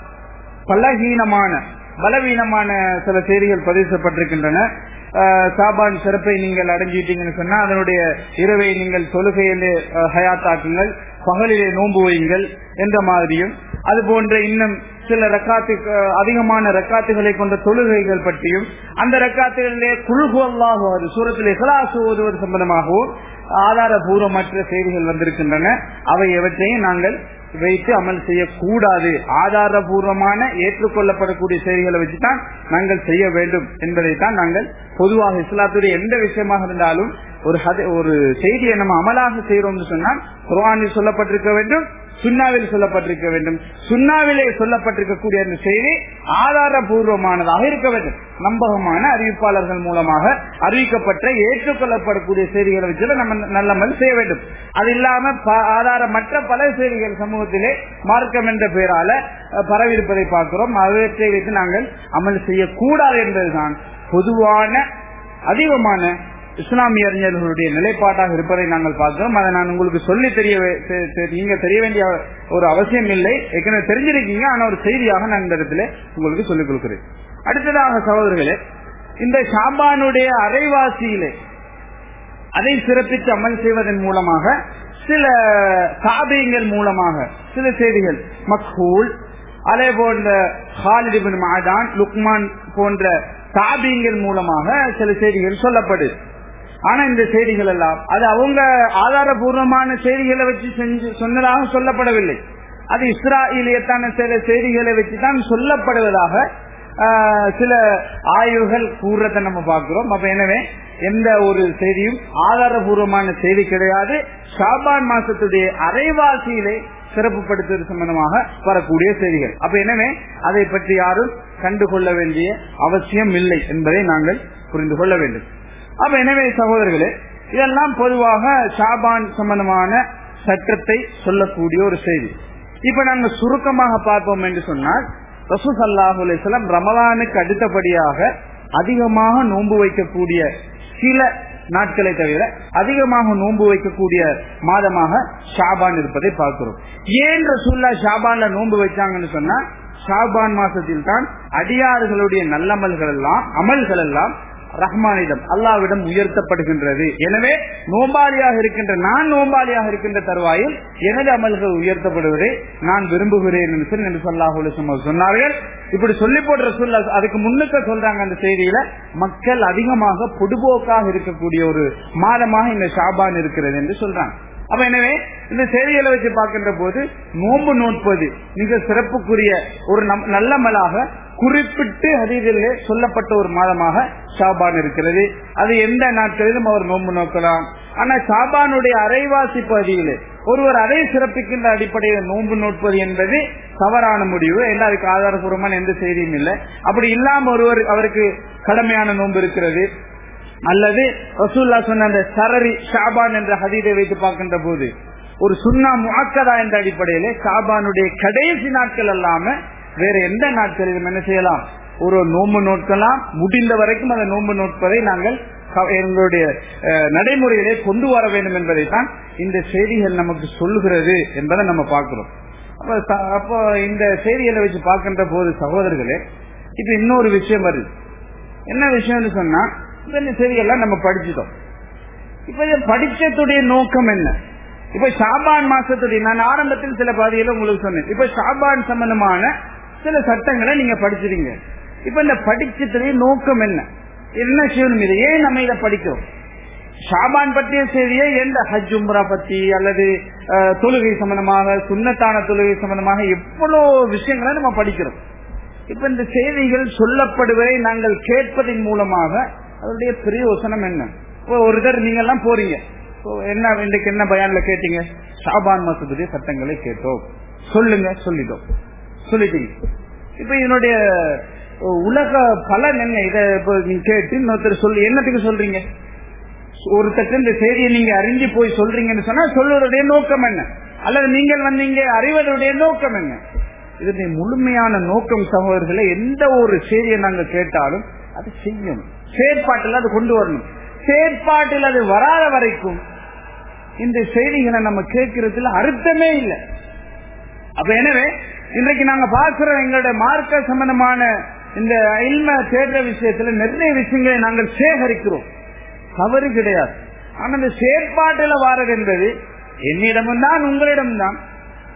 பலகீனமான பலவீனமான சில செய்திகள் பதிவு செய்யப்பட்டிருக்கின்றன சாபான் சிறப்பை நீங்கள் அடைஞ்சிட்டீங்கன்னு சொன்னா அதனுடைய இரவை நீங்கள் தொழுகையிலே ஹயாத்தாக்குங்கள் பகலிலே நோன்பு வையுங்கள் என்ற மாதிரியும் அது போன்ற இன்னும் சில ரக்காத்து அதிகமான ரக்காத்துகளை கொண்ட தொழுகைகள் பற்றியும் அந்த ரக்காத்துகளிலே குழுகு அல்லாஹுவது சூரத்தில் இஹ்லாஸ் ஓதுவது சம்பந்தமாகவும் ஆதாரபூர்வமற்ற செய்திகள் வந்திருக்கின்றன அவை எவற்றையும் நாங்கள் வைத்து அமல் செய்யக்கூடாது ஆதாரபூர்வமான ஏற்றுக்கொள்ளப்படக்கூடிய செய்திகளை வச்சுதான் நாங்கள் செய்ய வேண்டும் என்பதைத்தான் நாங்கள் பொதுவாக இஸ்லாத்துடைய எந்த விஷயமாக இருந்தாலும் ஒரு ஒரு செய்தியை நம்ம அமலாக செய்யறோம்னு சொன்னால் குர்ஆனில் சொல்லப்பட்டிருக்க வேண்டும் சுண்ணாவில் சொல்லப்பட்டிருக்க வேண்டும் சுண்ணாவிலே சொல்லப்பட்டிருக்கக்கூடிய அந்த செய்தி ஆதாரபூர்வமானதாக இருக்க வேண்டும் நம்பகமான அறிவிப்பாளர்கள் மூலமாக அறிவிக்கப்பட்ட ஏற்றுக்கொள்ளப்படக்கூடிய செய்திகளை வச்சு நம்ம நல்லமல் செய்ய வேண்டும் அது இல்லாம ஆதாரமற்ற பல செய்திகள் சமூகத்திலே மார்க்கம் என்ற பெயரால பரவியிருப்பதை பார்க்கிறோம் அவற்றை வைத்து நாங்கள் அமல் செய்யக்கூடாது என்பதுதான் பொதுவான அதிகமான இஸ்லாமிய அறிஞர்களுடைய நிலைப்பாட்டாக இருப்பதை நாங்கள் பார்க்கிறோம் அதை நான் உங்களுக்கு சொல்லி தெரிய நீங்க தெரிய வேண்டிய ஒரு அவசியம் இல்லை ஏற்கனவே தெரிஞ்சிருக்கீங்க ஆனா ஒரு செய்தியாக நான் இந்த இடத்துல உங்களுக்கு சொல்லிக் கொடுக்கிறேன் அடுத்ததாக சகோதரர்களே இந்த ஷாபானுடைய அரைவாசியிலே அதை சிறப்பித்து அமல் செய்வதன் மூலமாக சில சாபியங்கள் மூலமாக சில செய்திகள் மக்ஹூல் அதே போன்ற ஹாலிதிபின் மாதான் லுக்மான் போன்ற தாபியங்கள் மூலமாக சில செய்திகள் சொல்லப்படுது ஆனா இந்த செய்திகள் எல்லாம் அது அவங்க ஆதாரபூர்வமான செய்திகளை வச்சு செஞ்சு சொன்னதாக சொல்லப்படவில்லை அது இஸ்ராயிலியத்தான சில செய்திகளை வச்சுதான் சொல்லப்படுவதாக சில ஆய்வுகள் கூறத்தை நம்ம பார்க்கிறோம் அப்ப எனவே எந்த ஒரு செய்தியும் ஆதாரபூர்வமான செய்தி கிடையாது ஷாபான் மாசத்துடைய அரைவாசியிலே சிறப்புப்படுத்துவது சம்பந்தமாக வரக்கூடிய செய்திகள் அப்ப எனவே அதை பற்றி யாரும் கண்டுகொள்ள வேண்டிய அவசியம் இல்லை என்பதை நாங்கள் புரிந்து கொள்ள வேண்டும் அப்ப எனவே சகோதரர்களே இதெல்லாம் பொதுவாக ஷாபான் சம்பந்தமான சட்டத்தை சொல்லக்கூடிய ஒரு செய்தி இப்ப நாங்க சுருக்கமாக பார்ப்போம் என்று சொன்னால் ரசூஸ் அல்லாஹு அலிஸ்லாம் ரமலானுக்கு அடுத்தபடியாக அதிகமாக நோன்பு வைக்கக்கூடிய சில நாட்களை தவிர அதிகமாக நோன்பு வைக்கக்கூடிய மாதமாக ஷாபான் இருப்பதை பார்க்கிறோம் ஏன் ரசூல்லா ஷாபான்ல நோன்பு வச்சாங்கன்னு சொன்னா ஷாபான் மாசத்தில் தான் அடியாறுகளுடைய நல்லமல்கள் எல்லாம் அமல்கள் எல்லாம் ரஹ்மானிடம் அல்லாவிடம் உயர்த்தப்படுகின்றது எனவே நோம்பாளியாக இருக்கின்ற நான் நோம்பாளியாக இருக்கின்ற தருவாயில் எனது அமல்கள் உயர்த்தப்படுவதை நான் விரும்புகிறேன் என்று சொல்லி நபி ஸல்லல்லாஹு அலைஹி வஸல்லம் சொன்னார்கள் இப்படி சொல்லி போடுற சொல்ல அதுக்கு முன்னுக்க சொல்றாங்க அந்த செய்தியில மக்கள் அதிகமாக பொடுபோக்காக இருக்கக்கூடிய ஒரு மாதமாக இந்த ஷாபான் இருக்கிறது என்று சொல்றாங்க அப்ப எனவே இந்த செய்திகளை வச்சு பார்க்கின்ற போது நோன்பு நோட்பது மிக சிறப்புக்குரிய ஒரு நம்- நல்ல மலாக குறிப்பிட்டு ஹதீதிலே சொல்லப்பட்ட ஒரு மாதமாக ஷாபான் இருக்கிறது அது எந்த நாட்களிலும் அவர் நோன்பு நோக்கலாம் ஆனா ஷாபானுடைய அரைவாசி பகுதியிலே ஒருவர் அதை சிறப்பிக்கின்ற அடிப்படையில் நோன்பு நோட்பது என்பது தவறான முடிவு ஏன்னா அதுக்கு ஆதாரபூர்வமான எந்த செய்தியும் இல்லை அப்படி இல்லாம ஒருவர் அவருக்கு கடமையான நோன்பு இருக்கிறது அல்லது ரசூல்லா சொன்ன அந்த சரரி ஷாபான் என்ற ஹதீதை வைத்து பார்க்கின்ற போது ஒரு சுண்ணா முஅக்கதா என்ற அடிப்படையிலே ஷாபானுடைய கடைசி நாட்கள் அல்லாம வேற எந்த நாட்களிலும் என்ன செய்யலாம் ஒரு நோன்பு நோட்கலாம் முடிந்த வரைக்கும் அந்த நோன்பு நோட்பதை நாங்கள் க- எங்களுடைய அஹ், நடைமுறையிலே கொண்டு வர வேண்டும் என்பதைத்தான் இந்த செய்திகள் நமக்கு சொல்லுகிறது என்பதை நம்ம பார்க்கிறோம் அப்ப ச- அப்போ இந்த செய்திகளை வச்சு பார்க்கின்ற போது சகோதரர்களே இப்ப இன்னொரு விஷயம் வருது என்ன விஷயம்னு சொன்னா இப்ப இந்த செய்திகள்லாம் நம்ம படிச்சுட்டோம் இப்ப இதை படிச்சதுடைய நோக்கம் என்ன இப்ப ஷாபான் மாசத்துடைய நான் ஆரம்பத்தில் சில பாதியில உங்களுக்கு சொன்னேன் இப்ப ஷாபான் சம்பந்தமான சில சட்டங்களை நீங்க படிச்சிருங்க இப்ப இந்த படிச்சதுடைய நோக்கம் என்ன என்ன செய்யணும் இது ஏன் நம்ம இதை படிக்கிறோம் ஷாபான் பற்றிய செய்தியை எந்த ஹஜ் உம்ரா பத்தி அல்லது அஹ், தொழுகை சம்பந்தமாக சுண்ணத்தான தொழுகை சம்பந்தமாக எவ்வளவு விஷயங்களை நம்ம படிக்கிறோம் இப்ப இந்த செய்திகள் சொல்லப்படுவதை நாங்கள் கேட்பதன் மூலமாக அதனுடைய பிரயோசனம் என்ன இப்போ ஒருத்தர் நீங்க எல்லாம் போறீங்க இப்போ என்ன இன்றைக்கு என்ன பயான்ல கேட்டீங்க ஷாபான் மாசத்துடைய சட்டங்களை கேட்டோம் சொல்லுங்க சொல்லிட்டோம் சொல்லிட்டீங்க இப்ப இதனுடைய உலக பலன் என்ன இதை இப்போ நீங்க கேட்டு இன்னொருத்தர் சொல்லி என்னத்துக்கு சொல்றீங்க ஒருத்தர் இந்த செய்தியை நீங்க அறிஞ்சு போய் சொல்றீங்கன்னு சொன்னா சொல்லுவதுடைய நோக்கம் என்ன அல்லது நீங்கள் வந்தீங்க அறிவதுடைய நோக்கம் என்ன இதனுடைய முழுமையான நோக்கம் சகோதரர்களை எந்த ஒரு செய்தியை நாங்க கேட்டாலும் அது செய்யணும் செயற்பாட்டில் அது கொண்டு வரணும் செயற்பாட்டில் அது வராத வரைக்கும் இந்த செய்திகளை நம்ம கேட்கறதுல அர்த்தமே இல்லை அப்ப எனவே இன்றைக்கு நாங்க பார்க்கிறோம் எங்களுடைய மார்க்க சம்பந்தமான இந்த இல்ம தேடுற விஷயத்துல நிறைய விஷயங்களை நாங்கள் சேகரிக்கிறோம் தவறு கிடையாது ஆனா இந்த செயற்பாட்டில் வாரது என்பது என்னிடமும் தான் உங்களிடம் தான்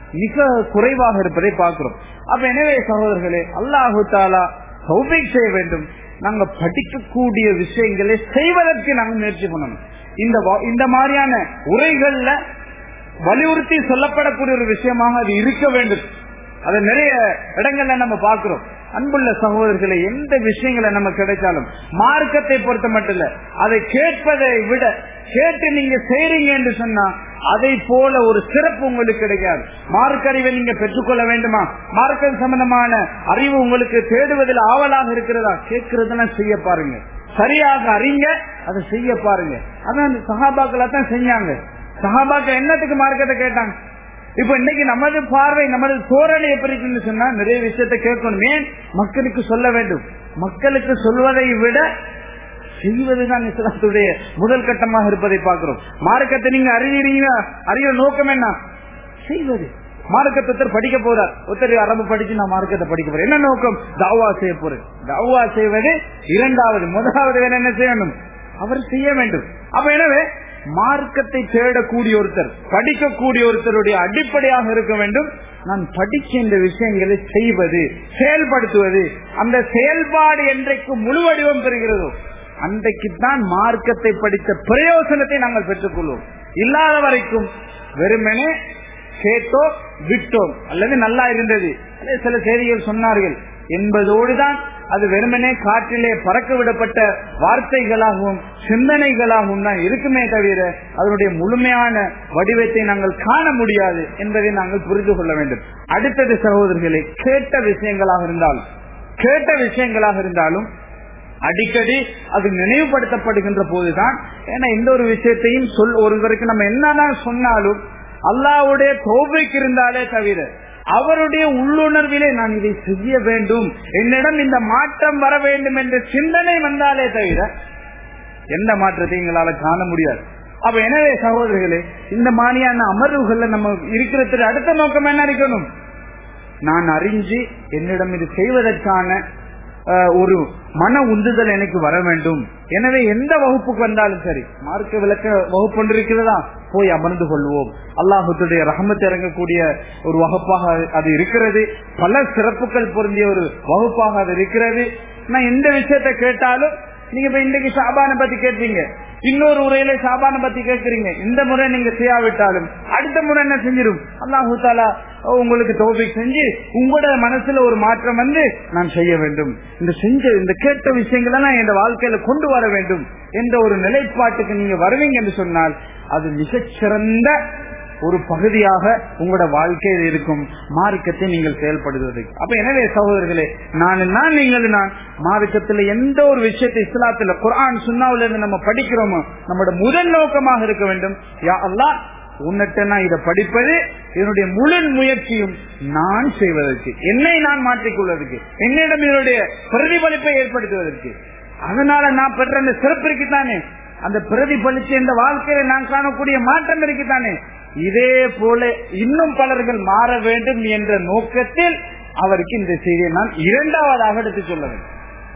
மிக குறைவாக இருப்பதை பார்க்கிறோம் அப்ப எனவே சகோதரர்களே அல்லாஹு தாலா சௌபிக் செய்ய வேண்டும் நாங்க படிக்கக்கூடிய விஷயங்களை செய்வதற்கு நாங்க முயற்சி பண்ணணும் இந்த வா- இந்த மாதிரியான உரைகள்ல வலியுறுத்தி சொல்லப்படக்கூடிய ஒரு விஷயமாக அது இருக்க வேண்டும் அது நிறைய இடங்கள்ல நம்ம பார்க்கிறோம் அன்புள்ள சகோதரர்களை எந்த விஷயங்களை நம்ம கிடைச்சாலும் மார்க்கத்தை பொறுத்த மட்டும் இல்ல அதை கேட்பதை விட கேட்டு நீங்க செய்றீங்க என்று சொன்னா அதை போல ஒரு சிறப்பு உங்களுக்கு கிடைக்காது மார்க்க அறிவை நீங்க பெற்றுக்கொள்ள வேண்டுமா மார்க்கம் சம்பந்தமான அறிவு உங்களுக்கு தேடுவதில் ஆவலாக இருக்கிறதா கேட்கறதெல்லாம் செய்ய பாருங்க சரியாக அறிங்க அதை செய்ய பாருங்க அதான் அந்த சகாபாக்களா தான் செஞ்சாங்க சகாபாக்கள் என்னத்துக்கு மார்க்கத்தை கேட்டாங்க இப்ப இன்னைக்கு நமது பார்வை நமது தோரணை எப்படி இருக்குன்னு சொன்னா நிறைய விஷயத்தை கேட்கணும் ஏன் மக்களுக்கு சொல்ல வேண்டும் மக்களுக்கு சொல்வதை விட செய்வதுதான் இஸ்லாத்துடைய முதல் கட்டமாக இருப்பதை பார்க்கிறோம் மார்க்கத்தை நீங்க அறிவீங்க அறிய நோக்கம் என்ன செய்வது மார்க்கத்தை ஒருத்தர் படிக்க போறார் ஒருத்தர் அரபு படிச்சு நான் மார்க்கத்தை படிக்க போறேன் என்ன நோக்கம் தாவா செய்ய போறேன் தாவா செய்வது இரண்டாவது முதலாவது வேற என்ன செய்யணும் அவர் செய்ய வேண்டும் அப்ப எனவே மார்க்கத்தை தேடக்கூடிய ஒருத்தர் படிக்கக்கூடிய ஒருத்தருடைய அடிப்படையாக இருக்க வேண்டும் நான் படிக்க இந்த விஷயங்களை செய்வது செயல்படுத்துவது அந்த செயல்பாடு என்றைக்கு முழு வடிவம் பெறுகிறதோ அன்றைக்கு தான் மார்க்கத்தை படித்த பிரயோசனத்தை நாங்கள் பெற்றுக்கொள்வோம் இல்லாத வரைக்கும் வெறுமனே கேட்டோ விட்டோம் அல்லது நல்லா இருந்தது அல்லது சில செய்திகள் சொன்னார்கள் என்பதோடுதான் அது வெறுமனே காற்றிலே பறக்க விடப்பட்ட வார்த்தைகளாகவும் சிந்தனைகளாகவும் தான் இருக்குமே தவிர அதனுடைய முழுமையான வடிவத்தை நாங்கள் காண முடியாது என்பதை நாங்கள் புரிந்து கொள்ள வேண்டும் அடுத்தது சகோதரர்களே கேட்ட விஷயங்களாக இருந்தாலும் கேட்ட விஷயங்களாக இருந்தாலும் அடிக்கடி அது நினைவுபடுத்தப்படுகின்ற போதுதான் ஏன்னா எந்த ஒரு விஷயத்தையும் சொல் ஒருவருக்கு நம்ம என்னதான் சொன்னாலும் அல்லாவுடைய தோபைக்கு இருந்தாலே தவிர அவருடைய உள்ளுணர்விலே நான் இதை செய்ய வேண்டும் என்னிடம் இந்த மாற்றம் வர வேண்டும் என்ற சிந்தனை வந்தாலே தவிர எந்த மாற்றத்தையும் எங்களால காண முடியாது அப்ப எனவே சகோதரர்களே இந்த மாதிரியான அமர்வுகள்ல நம்ம இருக்கிறதுக்கு அடுத்த நோக்கம் என்ன இருக்கணும் நான் அறிஞ்சு என்னிடம் இது செய்வதற்கான அஹ், ஒரு மன உந்துதல் எனக்கு வர வேண்டும் எனவே எந்த வகுப்புக்கு வந்தாலும் சரி மார்க்க விளக்க வகுப்பு ஒன்று இருக்கிறதா போய் அமர்ந்து கொள்வோம் அல்லாஹுடைய ரஹமத் இறங்கக்கூடிய ஒரு வகுப்பாக அது இருக்கிறது பல சிறப்புகள் பொருந்திய ஒரு வகுப்பாக அது இருக்கிறது நான் எந்த விஷயத்தை கேட்டாலும் நீங்க இப்ப இன்றைக்கு ஷாபான பத்தி கேட்பீங்க இன்னொரு உரையில ஷாபான பத்தி கேட்கறீங்க இந்த முறை நீங்க செய்யாவிட்டாலும் அடுத்த முறை என்ன செஞ்சிடும் அல்லாஹு தாலா உங்களுக்கு தோபிக் செஞ்சு உங்களோட மனசுல ஒரு மாற்றம் வந்து நான் செய்ய வேண்டும் இந்த செஞ்ச இந்த கேட்ட விஷயங்கள் எல்லாம் என் வாழ்க்கையில கொண்டு வர வேண்டும் என்ற ஒரு நிலைப்பாட்டுக்கு நீங்க வருவீங்க என்று சொன்னால் அது மிகச்சிறந்த ஒரு பகுதியாக உங்களோட வாழ்க்கையில் இருக்கும் மார்க்கத்தை நீங்கள் செயல்படுவதற்கு அப்ப எனவே சகோதரர்களே நான் நான் நீங்கள் நான் மார்க்கத்துல எந்த ஒரு விஷயத்தை இஸ்லாத்துல குரான் சுண்ணாவில இருந்து நம்ம படிக்கிறோமோ நம்மளோட முதல் நோக்கமாக இருக்க வேண்டும் யா அல்லாஹ் உன்னிட்ட நான் இதை படிப்பது என்னுடைய முழு முயற்சியும் நான் செய்வதற்கு என்னை நான் மாற்றிக்கொள்வதற்கு என்னிடம் இதனுடைய பிரதிபலிப்பை ஏற்படுத்துவதற்கு அதனால நான் பெற்ற அந்த சிறப்பு இருக்குதானே அந்த பிரதிபலிச்சு இந்த வாழ்க்கையில நான் காணக்கூடிய மாற்றம் இருக்குதானே இதே போல இன்னும் பலர்கள் மாற வேண்டும் என்ற நோக்கத்தில் அவருக்கு இந்த செய்தியை நான் இரண்டாவதாக எடுத்து சொல்ல வேண்டும்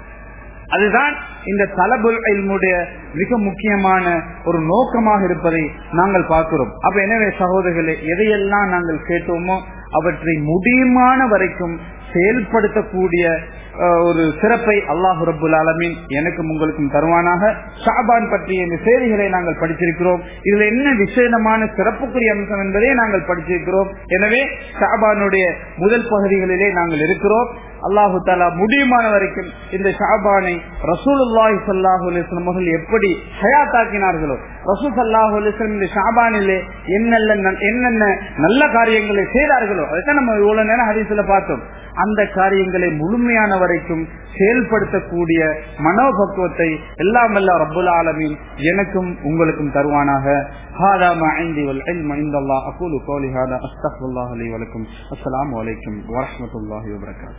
அதுதான் இந்த தலபுல் இல்முடைய மிக முக்கியமான ஒரு நோக்கமாக இருப்பதை நாங்கள் பார்க்கிறோம் அப்ப எனவே சகோதரர்களே எதையெல்லாம் நாங்கள் கேட்டோமோ அவற்றை முடியுமான வரைக்கும் செயல்படுத்தக்கூடிய அஹ், ஒரு சிறப்பை அல்லாஹு ரபுல் ஆலமீன் எனக்கும் உங்களுக்கும் தருவானாக ஷாபான் பற்றிய இந்த செய்திகளை நாங்கள் படிச்சிருக்கிறோம் இதுல என்ன விசேடமான சிறப்புக்குரிய அம்சம் என்பதை நாங்கள் படிச்சிருக்கிறோம் எனவே ஷாபானுடைய முதல் பகுதிகளிலே நாங்கள் இருக்கிறோம் அல்லாஹு தாலா முடியுமான வரைக்கும் இந்த ஷாபானை ரசூலுல்லாஹி ஸல்லல்லாஹு அலைஹி வஸல்லம் அவர்கள் எப்படி ஹயாத்தாக்கினார்களோ ரசூல் ஸல்லல்லாஹு அலைஹி வஸல்லம் இந்த ஷாபானிலே என்னென்ன என்னென்ன நல்ல காரியங்களை செய்தார்களோ அதைத்தான் நம்ம இவ்வளவு நேரம் ஹதீஸ்ல பார்த்தோம் அந்த காரியங்களை முழுமையான வரைக்கும் செயல்படுத்தக்கூடிய மனோபக்குவத்தை எல்லாம் வல்ல ரப்புல் ஆலமீன் எனக்கும் உங்களுக்கும் தருவானாக هذا ما عندي والعلم عند الله أقول قولي هذا أستغفر الله لي ولكم السلام عليكم ورحمة الله وبركاته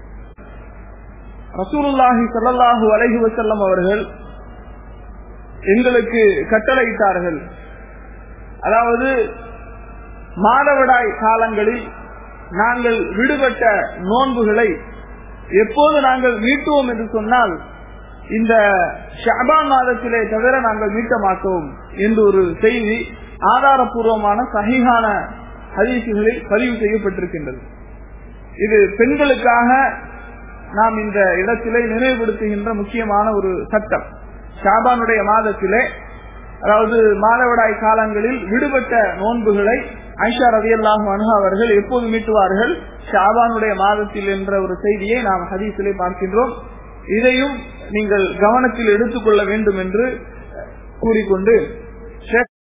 ரசூலுல்லாஹி ஸல்லல்லாஹு அலைஹி வஸல்லம் அவர்கள் எங்களுக்கு கட்டளையிட்டார்கள் அதாவது மாதவிடாய் காலங்களில் நாங்கள் விடுபட்ட நோன்புகளை எப்போது நாங்கள் மீட்டுவோம் என்று சொன்னால் இந்த ஷாபான் மாதத்திலே தவிர நாங்கள் மீட்ட மாட்டோம் என்று ஒரு செய்தி ஆதாரபூர்வமான சகிகான ஹதீசுகளில் பதிவு செய்யப்பட்டிருக்கின்றது இது பெண்களுக்காக நாம் இந்த இடத்திலே நினைவுபடுத்துகின்ற முக்கியமான ஒரு சட்டம் ஷாபானுடைய மாதத்திலே அதாவது மாதவிடாய் காலங்களில் விடுபட்ட நோன்புகளை ஐஷா ரவி அல்லாஹு அனுகா அவர்கள் எப்போது மீட்டுவார்கள் ஷாபானுடைய மாதத்தில் என்ற ஒரு செய்தியை நாம் ஹதீஸிலே பார்க்கின்றோம் இதையும் நீங்கள் கவனத்தில் எடுத்துக்கொள்ள வேண்டும் என்று கூறிக்கொண்டு